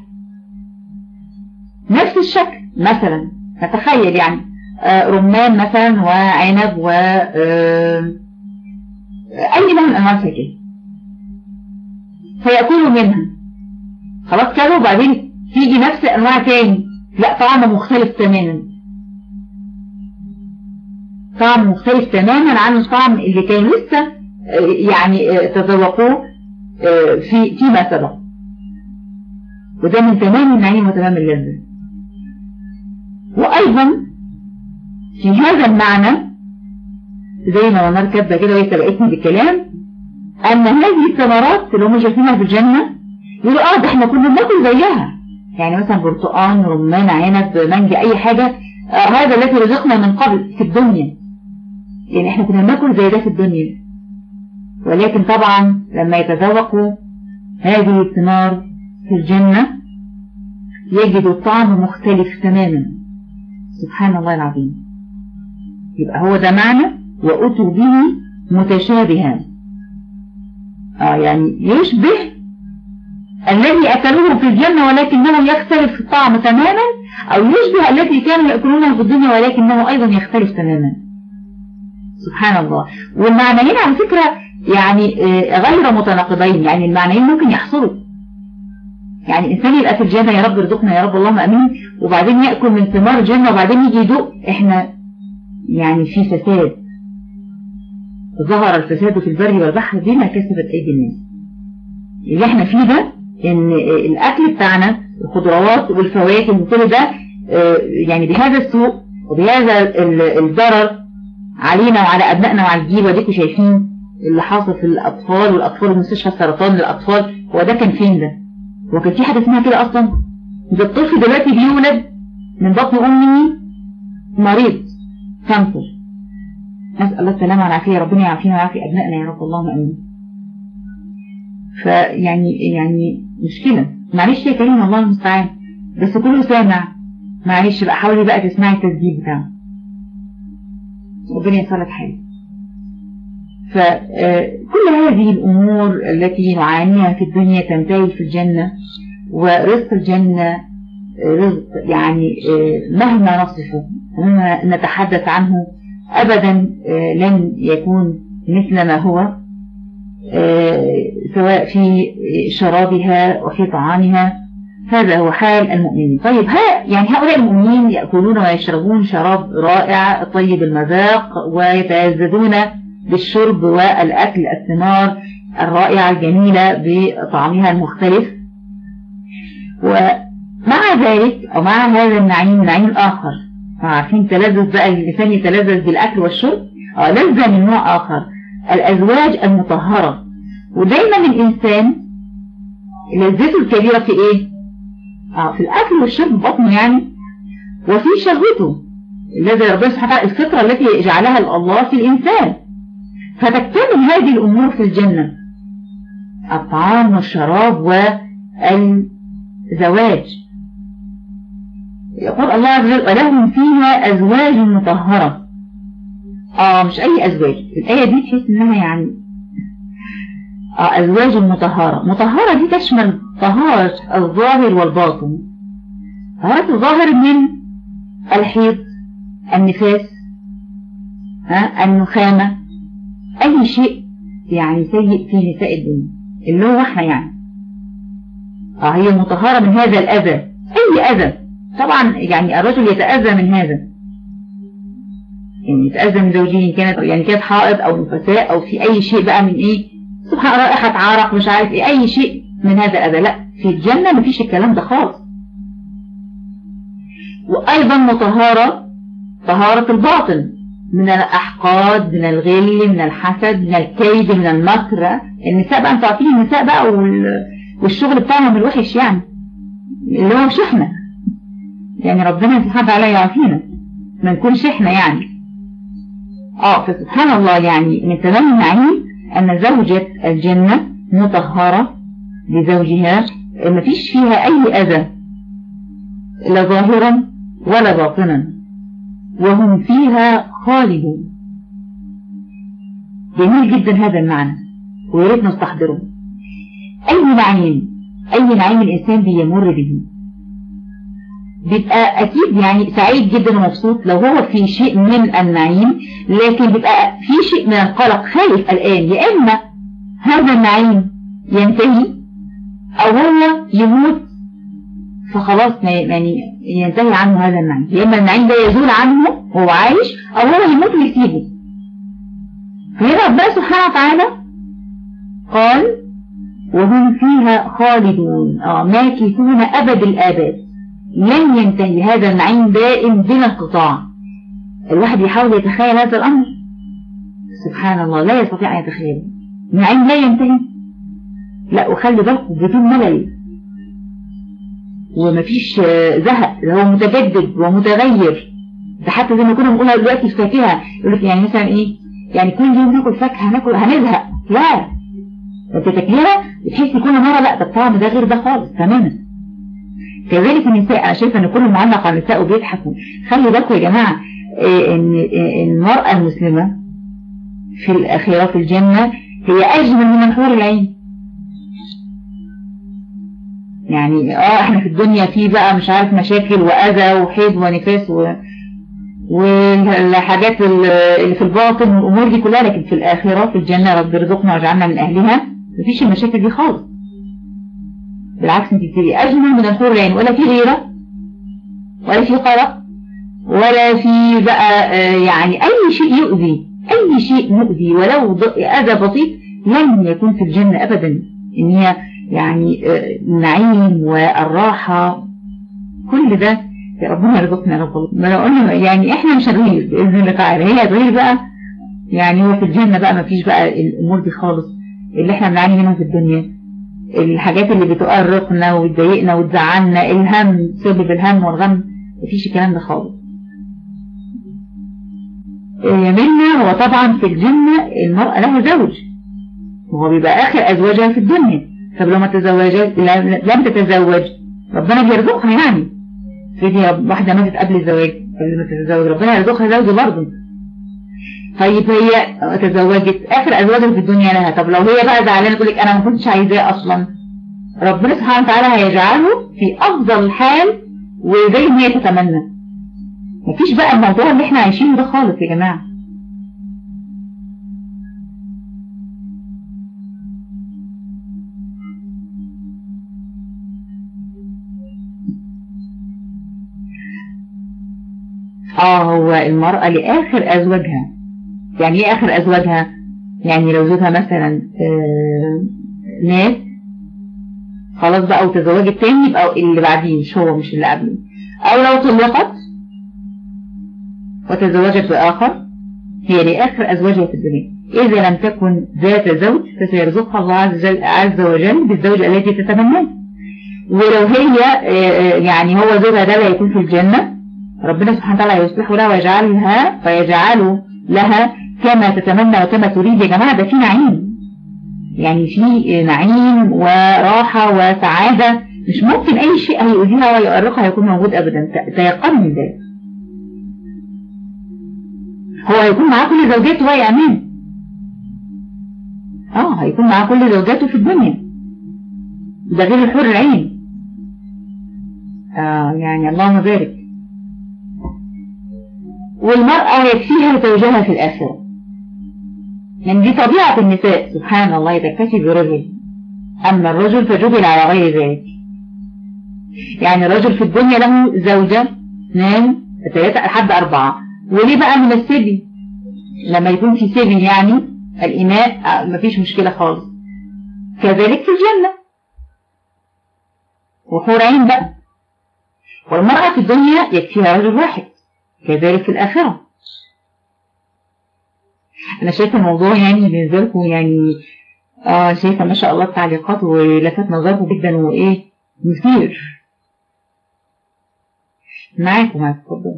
نفس الشكل مثلا نتخيل يعني آه رمان مثلا وعنب و آه أي نوع من أنواع الفاكهة فيأكلوا منها خلاص كده وبعدين تيجي نفس أنواع تاني لا طعم مختلف تماما طعم مختلف تماما عن الطعم اللي كان لسه آه يعني تذوقوه في فيما سبق وده من تمام النعيم وتمام اللذة وأيضا في هذا المعنى زي ما منار كاتبة كده وهي سبقتني بالكلام أن هذه الثمرات اللي هم شايفينها في الجنة يقولوا اه ده احنا كنا بناكل زيها يعني مثلا برتقان رمان عنب مانجا أي حاجة آه هذا الذي رزقنا من قبل في الدنيا يعني احنا كنا بناكل زي ده في الدنيا ولكن طبعا لما يتذوقوا هذه الثمار في الجنة يجد الطعم مختلف تماما سبحان الله العظيم يبقى هو ده معنى وأتوا به متشابها آه يعني يشبه الذي أكلوه في الجنة ولكنه يختلف في الطعم تماما أو يشبه الذي كانوا يأكلونه في الدنيا ولكنه أيضا يختلف تماما سبحان الله والمعنيين على فكرة يعني غير متناقضين يعني المعنيين ممكن يحصلوا يعني الإنسان يبقى في الجنة يا رب ارزقنا يا رب اللهم أمين وبعدين يأكل من ثمار الجنة وبعدين يجي يدوق إحنا يعني في فساد ظهر الفساد في البر والبحر بما كسبت أيدي الناس اللي احنا فيه ده ان الأكل بتاعنا الخضروات والفواكه وكل ده يعني بهذا السوء وبهذا الضرر علينا وعلى أبنائنا وعلى الجيل وديكوا شايفين اللي حاصل في الأطفال والأطفال ومستشفى السرطان للأطفال هو ده كان فين ده هو كان في حاجة اسمها كده أصلا ده الطفل دلوقتي بيولد من بطن أمه مريض كانسر نسأل الله السلامة والعافية ربنا يعافينا ويعافي أبنائنا يا رب اللهم أمين فيعني يعني مشكلة معلش يا كريم الله المستعان بس كله سامع معلش بقى حاولي بقى تسمعي التسجيل بتاعه ربنا يصلح حالك فكل هذه الأمور التي نعانيها في الدنيا تنتهي في الجنة ورزق الجنة رزق يعني مهما نصفه ومهما نتحدث عنه أبدا لن يكون مثل ما هو سواء في شرابها وفي طعامها هذا هو حال المؤمنين طيب ها يعني هؤلاء المؤمنين يأكلون ويشربون شراب رائع طيب المذاق ويتلذذون بالشرب والأكل الثمار الرائعة الجميلة بطعمها المختلف ومع ذلك أو مع هذا النعيم النعيم الآخر عارفين تلذذ بقى الإنسان يتلذذ بالأكل والشرب أو لذة من نوع آخر الأزواج المطهرة ودايما الإنسان لذته الكبيرة في إيه؟ آه في الأكل والشرب بطنه يعني وفي شهوته الذي ربنا سبحانه وتعالى الفطرة التي جعلها الله في الإنسان فتكتمل هذه الأمور في الجنة الطعام والشراب والزواج يقول الله عز وجل ولهم فيها أزواج مطهرة آه مش أي أزواج الآية دي تحس إنها يعني آه أزواج مطهرة مطهرة دي تشمل طهارة الظاهر والباطن طهارة الظاهر من الحيض النفاس ها النخامة أي شيء يعني سيء في نساء الدنيا اللي هو احنا يعني اه هي مطهرة من هذا الأذى أي أذى طبعا يعني الرجل يتأذى من هذا يعني يتأذى من زوجين كانت يعني كانت حائض أو نفساء أو في أي شيء بقى من إيه سبحان رائحة عرق مش عارف إيه أي شيء من هذا الأذى لا في الجنة مفيش الكلام ده خالص وأيضا مطهرة طهارة الباطن من الأحقاد من الغل من الحسد من الكيد من المكر النساء بقى انتوا عارفين النساء بقى والشغل بتاعهم الوحش يعني اللي هو مش احنا يعني ربنا سبحانه وتعالى يعافينا ما نكونش احنا يعني اه فسبحان الله يعني من تمام النعيم ان زوجة الجنة مطهرة لزوجها ما فيش فيها اي اذى لا ظاهرا ولا باطنا وهم فيها خالدون جميل جدا هذا المعنى وياريت نستحضره اي نعيم اي نعيم الانسان بيمر به بيبقى اكيد يعني سعيد جدا ومبسوط لو هو في شيء من النعيم لكن بيبقى في شيء من القلق خايف الان يا اما هذا النعيم ينتهي او هو يموت فخلاص يعني ينتهي عنه هذا النعيم يا اما النعيم ده يزول عنه وهو عايش او هو يموت ويسيبه فهنا ربنا سبحانه وتعالى قال وهم فيها خالدون اه ماكثون ابد الاباد لن ينتهي هذا النعيم دائم بلا انقطاع الواحد يحاول يتخيل هذا الامر سبحان الله لا يستطيع ان يتخيل النعيم لا ينتهي لا وخلي بالكم بدون ملل ومفيش زهق ده هو متجدد ومتغير ده حتى زي ما كنا بنقولها دلوقتي الفاكهه يقول لك يعني مثلا ايه يعني كل يوم ناكل فاكهه هناكل هنزهق لا انت تاكلها بتحس كل مره لا ده الطعم ده غير ده خالص تماما كذلك النساء انا شايفه ان كل معلق على النساء وبيضحكوا خلي بالكم يا جماعه إيه ان المراه المسلمه في الاخره في الجنه هي اجمل من الحور العين يعني اه احنا في الدنيا في بقى مش عارف مشاكل واذى وحيض ونفاس و... والحاجات اللي في الباطن والامور دي كلها لكن في الاخره في الجنه رب يرزقنا واجعلنا من اهلها مفيش المشاكل دي خالص بالعكس انت بتبقي اجمل من الحور العين ولا في غيره ولا في قلق ولا في بقى يعني اي شيء يؤذي اي شيء مؤذي ولو اذى بسيط لن يكون في الجنه ابدا ان هي يعني النعيم والراحة كل ده يا ربنا يرزقنا يا رب ما لو قلنا يعني احنا مش هنغير باذن الله تعالى هي هتغير بقى يعني هو في الجنة بقى ما فيش بقى الامور دي خالص اللي احنا بنعاني منها في الدنيا الحاجات اللي بتؤرقنا وتضايقنا وتزعلنا الهم سبب الهم والغم مفيش الكلام ده خالص منها هو طبعا في الجنة المرأة لها زوج وهو بيبقى آخر أزواجها في الدنيا طب لو ما تزوجت لم تتزوج ربنا بيرزقها يعني في واحدة ماتت قبل الزواج قبل ما تتزوج ربنا يرزقها زوج برضه طيب هي تزوجت اخر ازواجها في الدنيا لها طب لو هي بقى زعلانه تقول لك انا ما كنتش عايزاه اصلا ربنا سبحانه وتعالى هيجعله في افضل حال وزي ما هي تتمنى مفيش بقى الموضوع اللي احنا عايشينه ده خالص يا جماعه اه هو المرأة لآخر أزواجها يعني ايه آخر أزواجها يعني لو زوجها مثلا آه مات خلاص بقى وتزوجت تاني يبقى اللي بعديه مش هو مش اللي قبله أو لو طلقت وتزوجت بآخر هي لآخر أزواجها في الدنيا إذا لم تكن ذات زوج فسيرزقها الله عز وجل, عز وجل بالزوجة التي تتمناه ولو هي يعني هو زوجها ده لا يكون في الجنة ربنا سبحانه وتعالى يصلح لها ويجعلها ويجعل لها كما تتمنى وكما تريد يا جماعة ده في نعيم يعني في نعيم وراحة وسعادة مش ممكن أي شيء هيؤذيها ويؤرقها يكون موجود أبدا تيقن من ذلك هو هيكون معاه كل زوجاته يا أمان اه هيكون معاه كل زوجاته في الدنيا ده غير الحور العين آه يعني اللهم بارك والمرأة يكفيها زوجها في الآخرة يعني دي طبيعة النساء سبحان الله تكتفي برجل أما الرجل فجبل على غير ذلك يعني الرجل في الدنيا له زوجة اثنين ثلاثة لحد أربعة وليه بقى من السبي لما يكون في سبي يعني الإناء مفيش مشكلة خالص كذلك في الجنة وحور عين بقى والمرأة في الدنيا يكفيها رجل واحد كذلك في الآخرة أنا شايفة الموضوع يعني بالنسبة لكم يعني آه شايفة ما شاء الله التعليقات ولفت نظركم جدا وإيه مثير معاكم معاكم اتفضلوا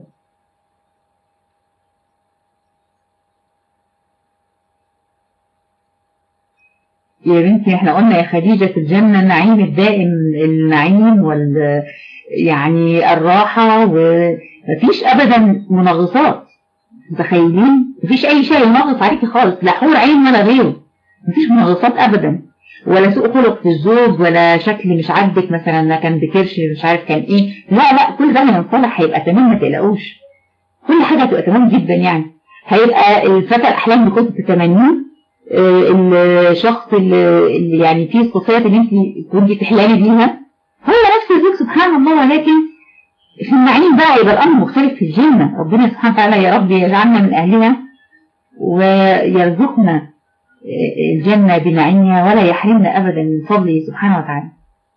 يا بنتي احنا قلنا يا خديجة في الجنة النعيم الدائم النعيم وال يعني الراحة ومفيش ابدا منغصات متخيلين مفيش اي شيء ينغص عليكي خالص لا حور عين ولا غيره مفيش منغصات ابدا ولا سوء خلق في الزوج ولا شكل مش عاجبك مثلا كان بكرش مش عارف كان ايه لا لا كل ده هينصلح هيبقى تمام ما تقلقوش كل حاجة هتبقى تمام جدا يعني هيبقى الفتى الاحلام اللي كنت تتمنيه الشخص اللي يعني فيه الصفات اللي انت كنت تحلمي بيها هو نفس الزوج سبحان الله ولكن في النعيم بقى يبقى الامر مختلف في الجنة ربنا سبحانه وتعالى يا رب يجعلنا من اهلها ويرزقنا الجنة بنعيمها ولا يحرمنا ابدا من فضله سبحانه وتعالى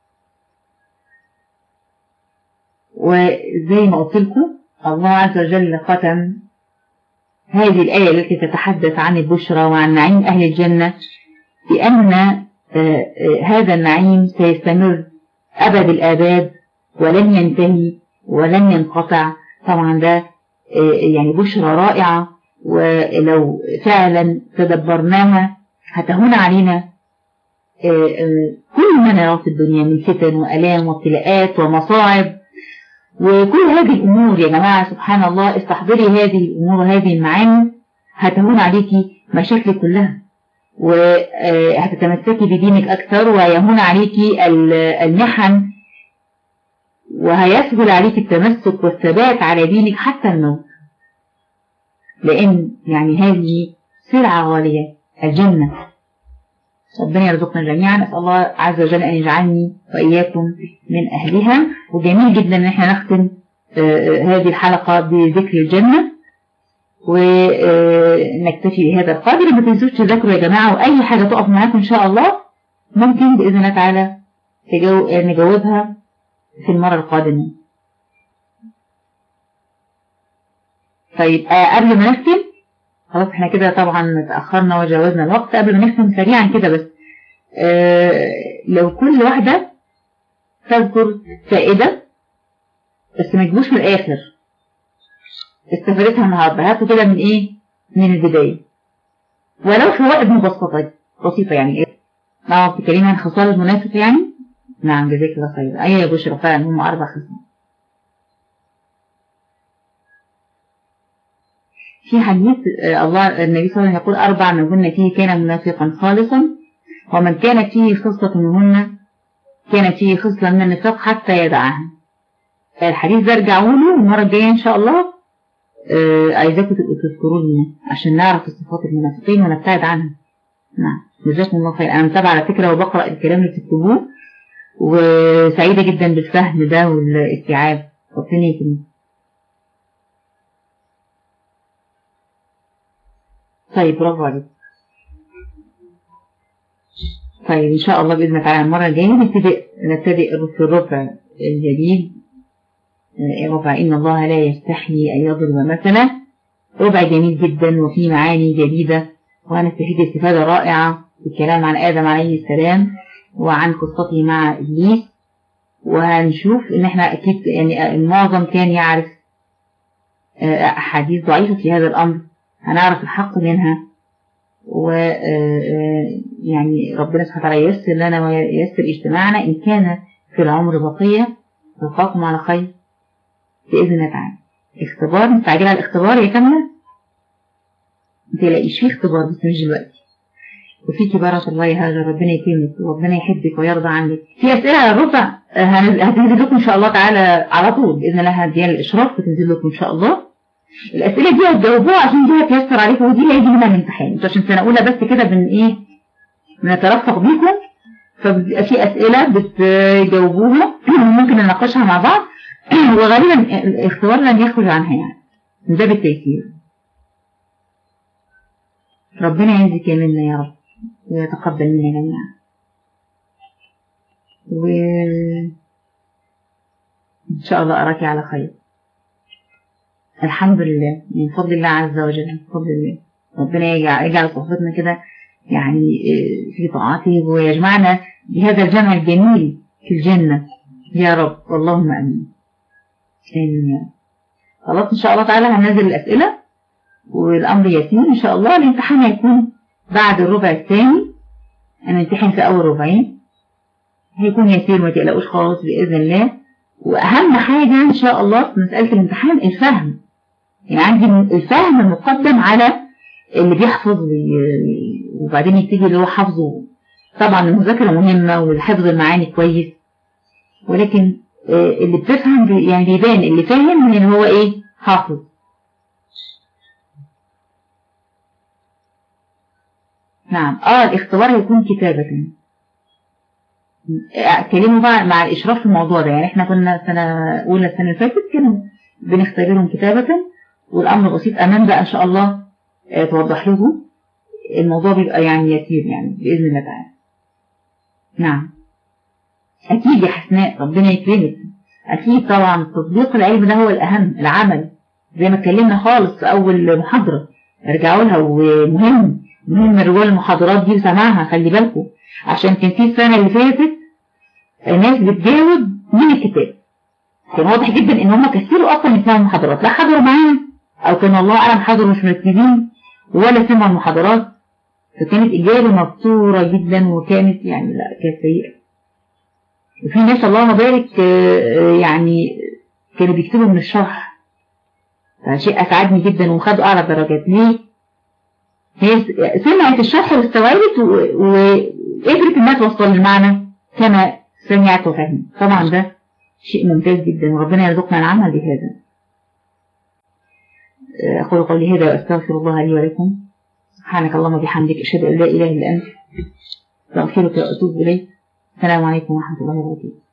وزي ما قلت لكم الله عز وجل ختم هذه الآية التي تتحدث عن البشرى وعن نعيم أهل الجنة بأن هذا النعيم سيستمر أبد الآباد ولن ينتهي ولن ينقطع طبعا ده يعني بشرى رائعة ولو فعلا تدبرناها هتهون علينا كل ما نراه في الدنيا من فتن وألام وابتلاءات ومصاعب وكل هذه الأمور يا جماعة سبحان الله استحضري هذه الأمور وهذه المعاني هتهون عليكي مشاكل كلها وهتتمسكي بدينك أكثر ويهون عليكي المحن وهيسهل عليك التمسك والثبات على دينك حتى الموت لأن يعني هذه سلعة غالية الجنة ربنا يرزقنا جميعا أسأل الله عز وجل أن يجعلني وإياكم من أهلها وجميل جدا أن احنا نختم هذه الحلقة بذكر الجنة ونكتفي بهذا القدر ما تنسوش تذاكروا يا جماعة وأي حاجة تقف معاكم إن شاء الله ممكن بإذن الله تعالى نجاوبها في المرة القادمة طيب قبل ما نختم خلاص احنا كده طبعا تأخرنا وجاوزنا الوقت قبل ما نختم سريعا كده بس اه لو كل واحدة تذكر فائدة بس ما تجيبوش من الآخر استفادتها النهاردة هاتوا كده من ايه من البداية ولو فوائد مبسطة بسيطة يعني ايه اه بتتكلمي عن خصال المنافق يعني نعم جزاك الله خير ايوه يا بشرى فعلا هم اربع خصال في حديث الله النبي صلى الله عليه وسلم يقول أربع منهن فيه كان منافقا خالصا ومن كانت فيه خصلة منهن كانت فيه خصلة من النفاق حتى يدعها الحديث ده ارجعوا له المرة الجاية إن شاء الله عايزاكم تبقوا تذكروا لنا عشان نعرف صفات المنافقين ونبتعد عنها نعم جزاكم الله خير أنا متابعة على فكرة وبقرأ الكلام اللي بتكتبوه وسعيدة جدا بالفهم ده والاستيعاب ربنا يكرمك طيب برافو عليك طيب إن شاء الله بإذن تعالى المرة الجاية نبتدئ نبتدئ في الربع الجديد ربع إن الله لا يستحيي أن يضرب مثلا ربع جميل جدا وفيه معاني جديدة وهنستفيد استفادة رائعة بالكلام عن آدم عليه السلام وعن قصته مع إبليس وهنشوف إن إحنا أكيد يعني المعظم كان يعرف أحاديث ضعيفة في هذا الأمر هنعرف الحق منها و يعني ربنا سبحانه وتعالى ييسر لنا وييسر اجتماعنا إن كان في العمر بقية نلقاكم على خير بإذن الله تعالى اختبار مستعجلة على الاختبار يا كاملة ما تلاقيش فيه اختبار بس مش دلوقتي وفيكي بارك الله يا هاجر ربنا يكرمك وربنا يحبك ويرضى عنك في أسئلة على الربع هتنزل لكم إن شاء الله تعالى على طول بإذن الله هديها الإشراف وتنزل لكم إن شاء الله الأسئلة دي هتجاوبوها عشان دي هتيسر عليكم ودي اللي هيجي منها الامتحان انتوا عشان سنة أولى بس كده بن إيه بنترفق بيكم فبيبقى في أسئلة بتجاوبوها ممكن نناقشها مع بعض وغالبا الاختبار لن يخرج عنها يعني من باب التيسير ربنا يجزيك منا يا رب ويتقبل منا جميعا و إن شاء الله أراك على خير الحمد لله من فضل الله عز وجل من فضل الله ربنا يجعل, يجعل صحبتنا كده يعني في طاعته ويجمعنا بهذا الجمع الجميل في الجنة يا رب اللهم أمين آمين يا رب خلاص إن شاء الله تعالى هننزل الأسئلة والأمر يسير إن شاء الله الامتحان هيكون بعد الربع الثاني هنمتحن في أول ربعين هيكون يسير ما تقلقوش خالص بإذن الله وأهم حاجة إن شاء الله في مسألة الامتحان الفهم يعني عندي الفهم المقدم على اللي بيحفظ وبعدين يبتدي اللي هو حفظه طبعا المذاكرة مهمة والحفظ المعاني كويس ولكن اللي بتفهم يعني بيبان اللي فاهم ان هو ايه حافظ نعم اه الاختبار هيكون كتابة اتكلموا بقى مع الاشراف في الموضوع ده يعني احنا كنا سنة اولى السنة اللي فاتت كانوا بنختبرهم كتابة والامر بسيط امان بقى ان شاء الله اه توضح لكم الموضوع بيبقى يعني يسير يعني باذن الله تعالى نعم اكيد يا حسناء ربنا يكرمك اكيد طبعا تطبيق العلم ده هو الاهم العمل زي ما اتكلمنا خالص في اول محاضرة ارجعوا لها ومهم مهم رجال المحاضرات دي وسماعها خلي بالكم عشان كان في السنة اللي فاتت ناس بتجاوب من الكتاب كان واضح جدا ان هم كسروا اصلا يسمعوا المحاضرات لا حضروا معانا او كان الله اعلم حضروا مش مرتبين ولا سمعوا المحاضرات فكانت اجابة مبتورة جدا وكانت يعني لا كانت سيئة وفي ناس اللهم بارك يعني كانوا بيكتبوا من الشرح فشيء اسعدني جدا وخدوا اعلى درجات ليه؟ هي سمعت الشرح واستوعبت وقدرت انها توصل المعنى كما سمعت وفهمت طبعا ده شيء ممتاز جدا وربنا يرزقنا العمل بهذا أقول قولي هذا وأستغفر الله لي ولكم سبحانك اللهم وبحمدك أشهد أن لا إله إلا أنت أستغفرك وأتوب إليك السلام عليكم ورحمة الله وبركاته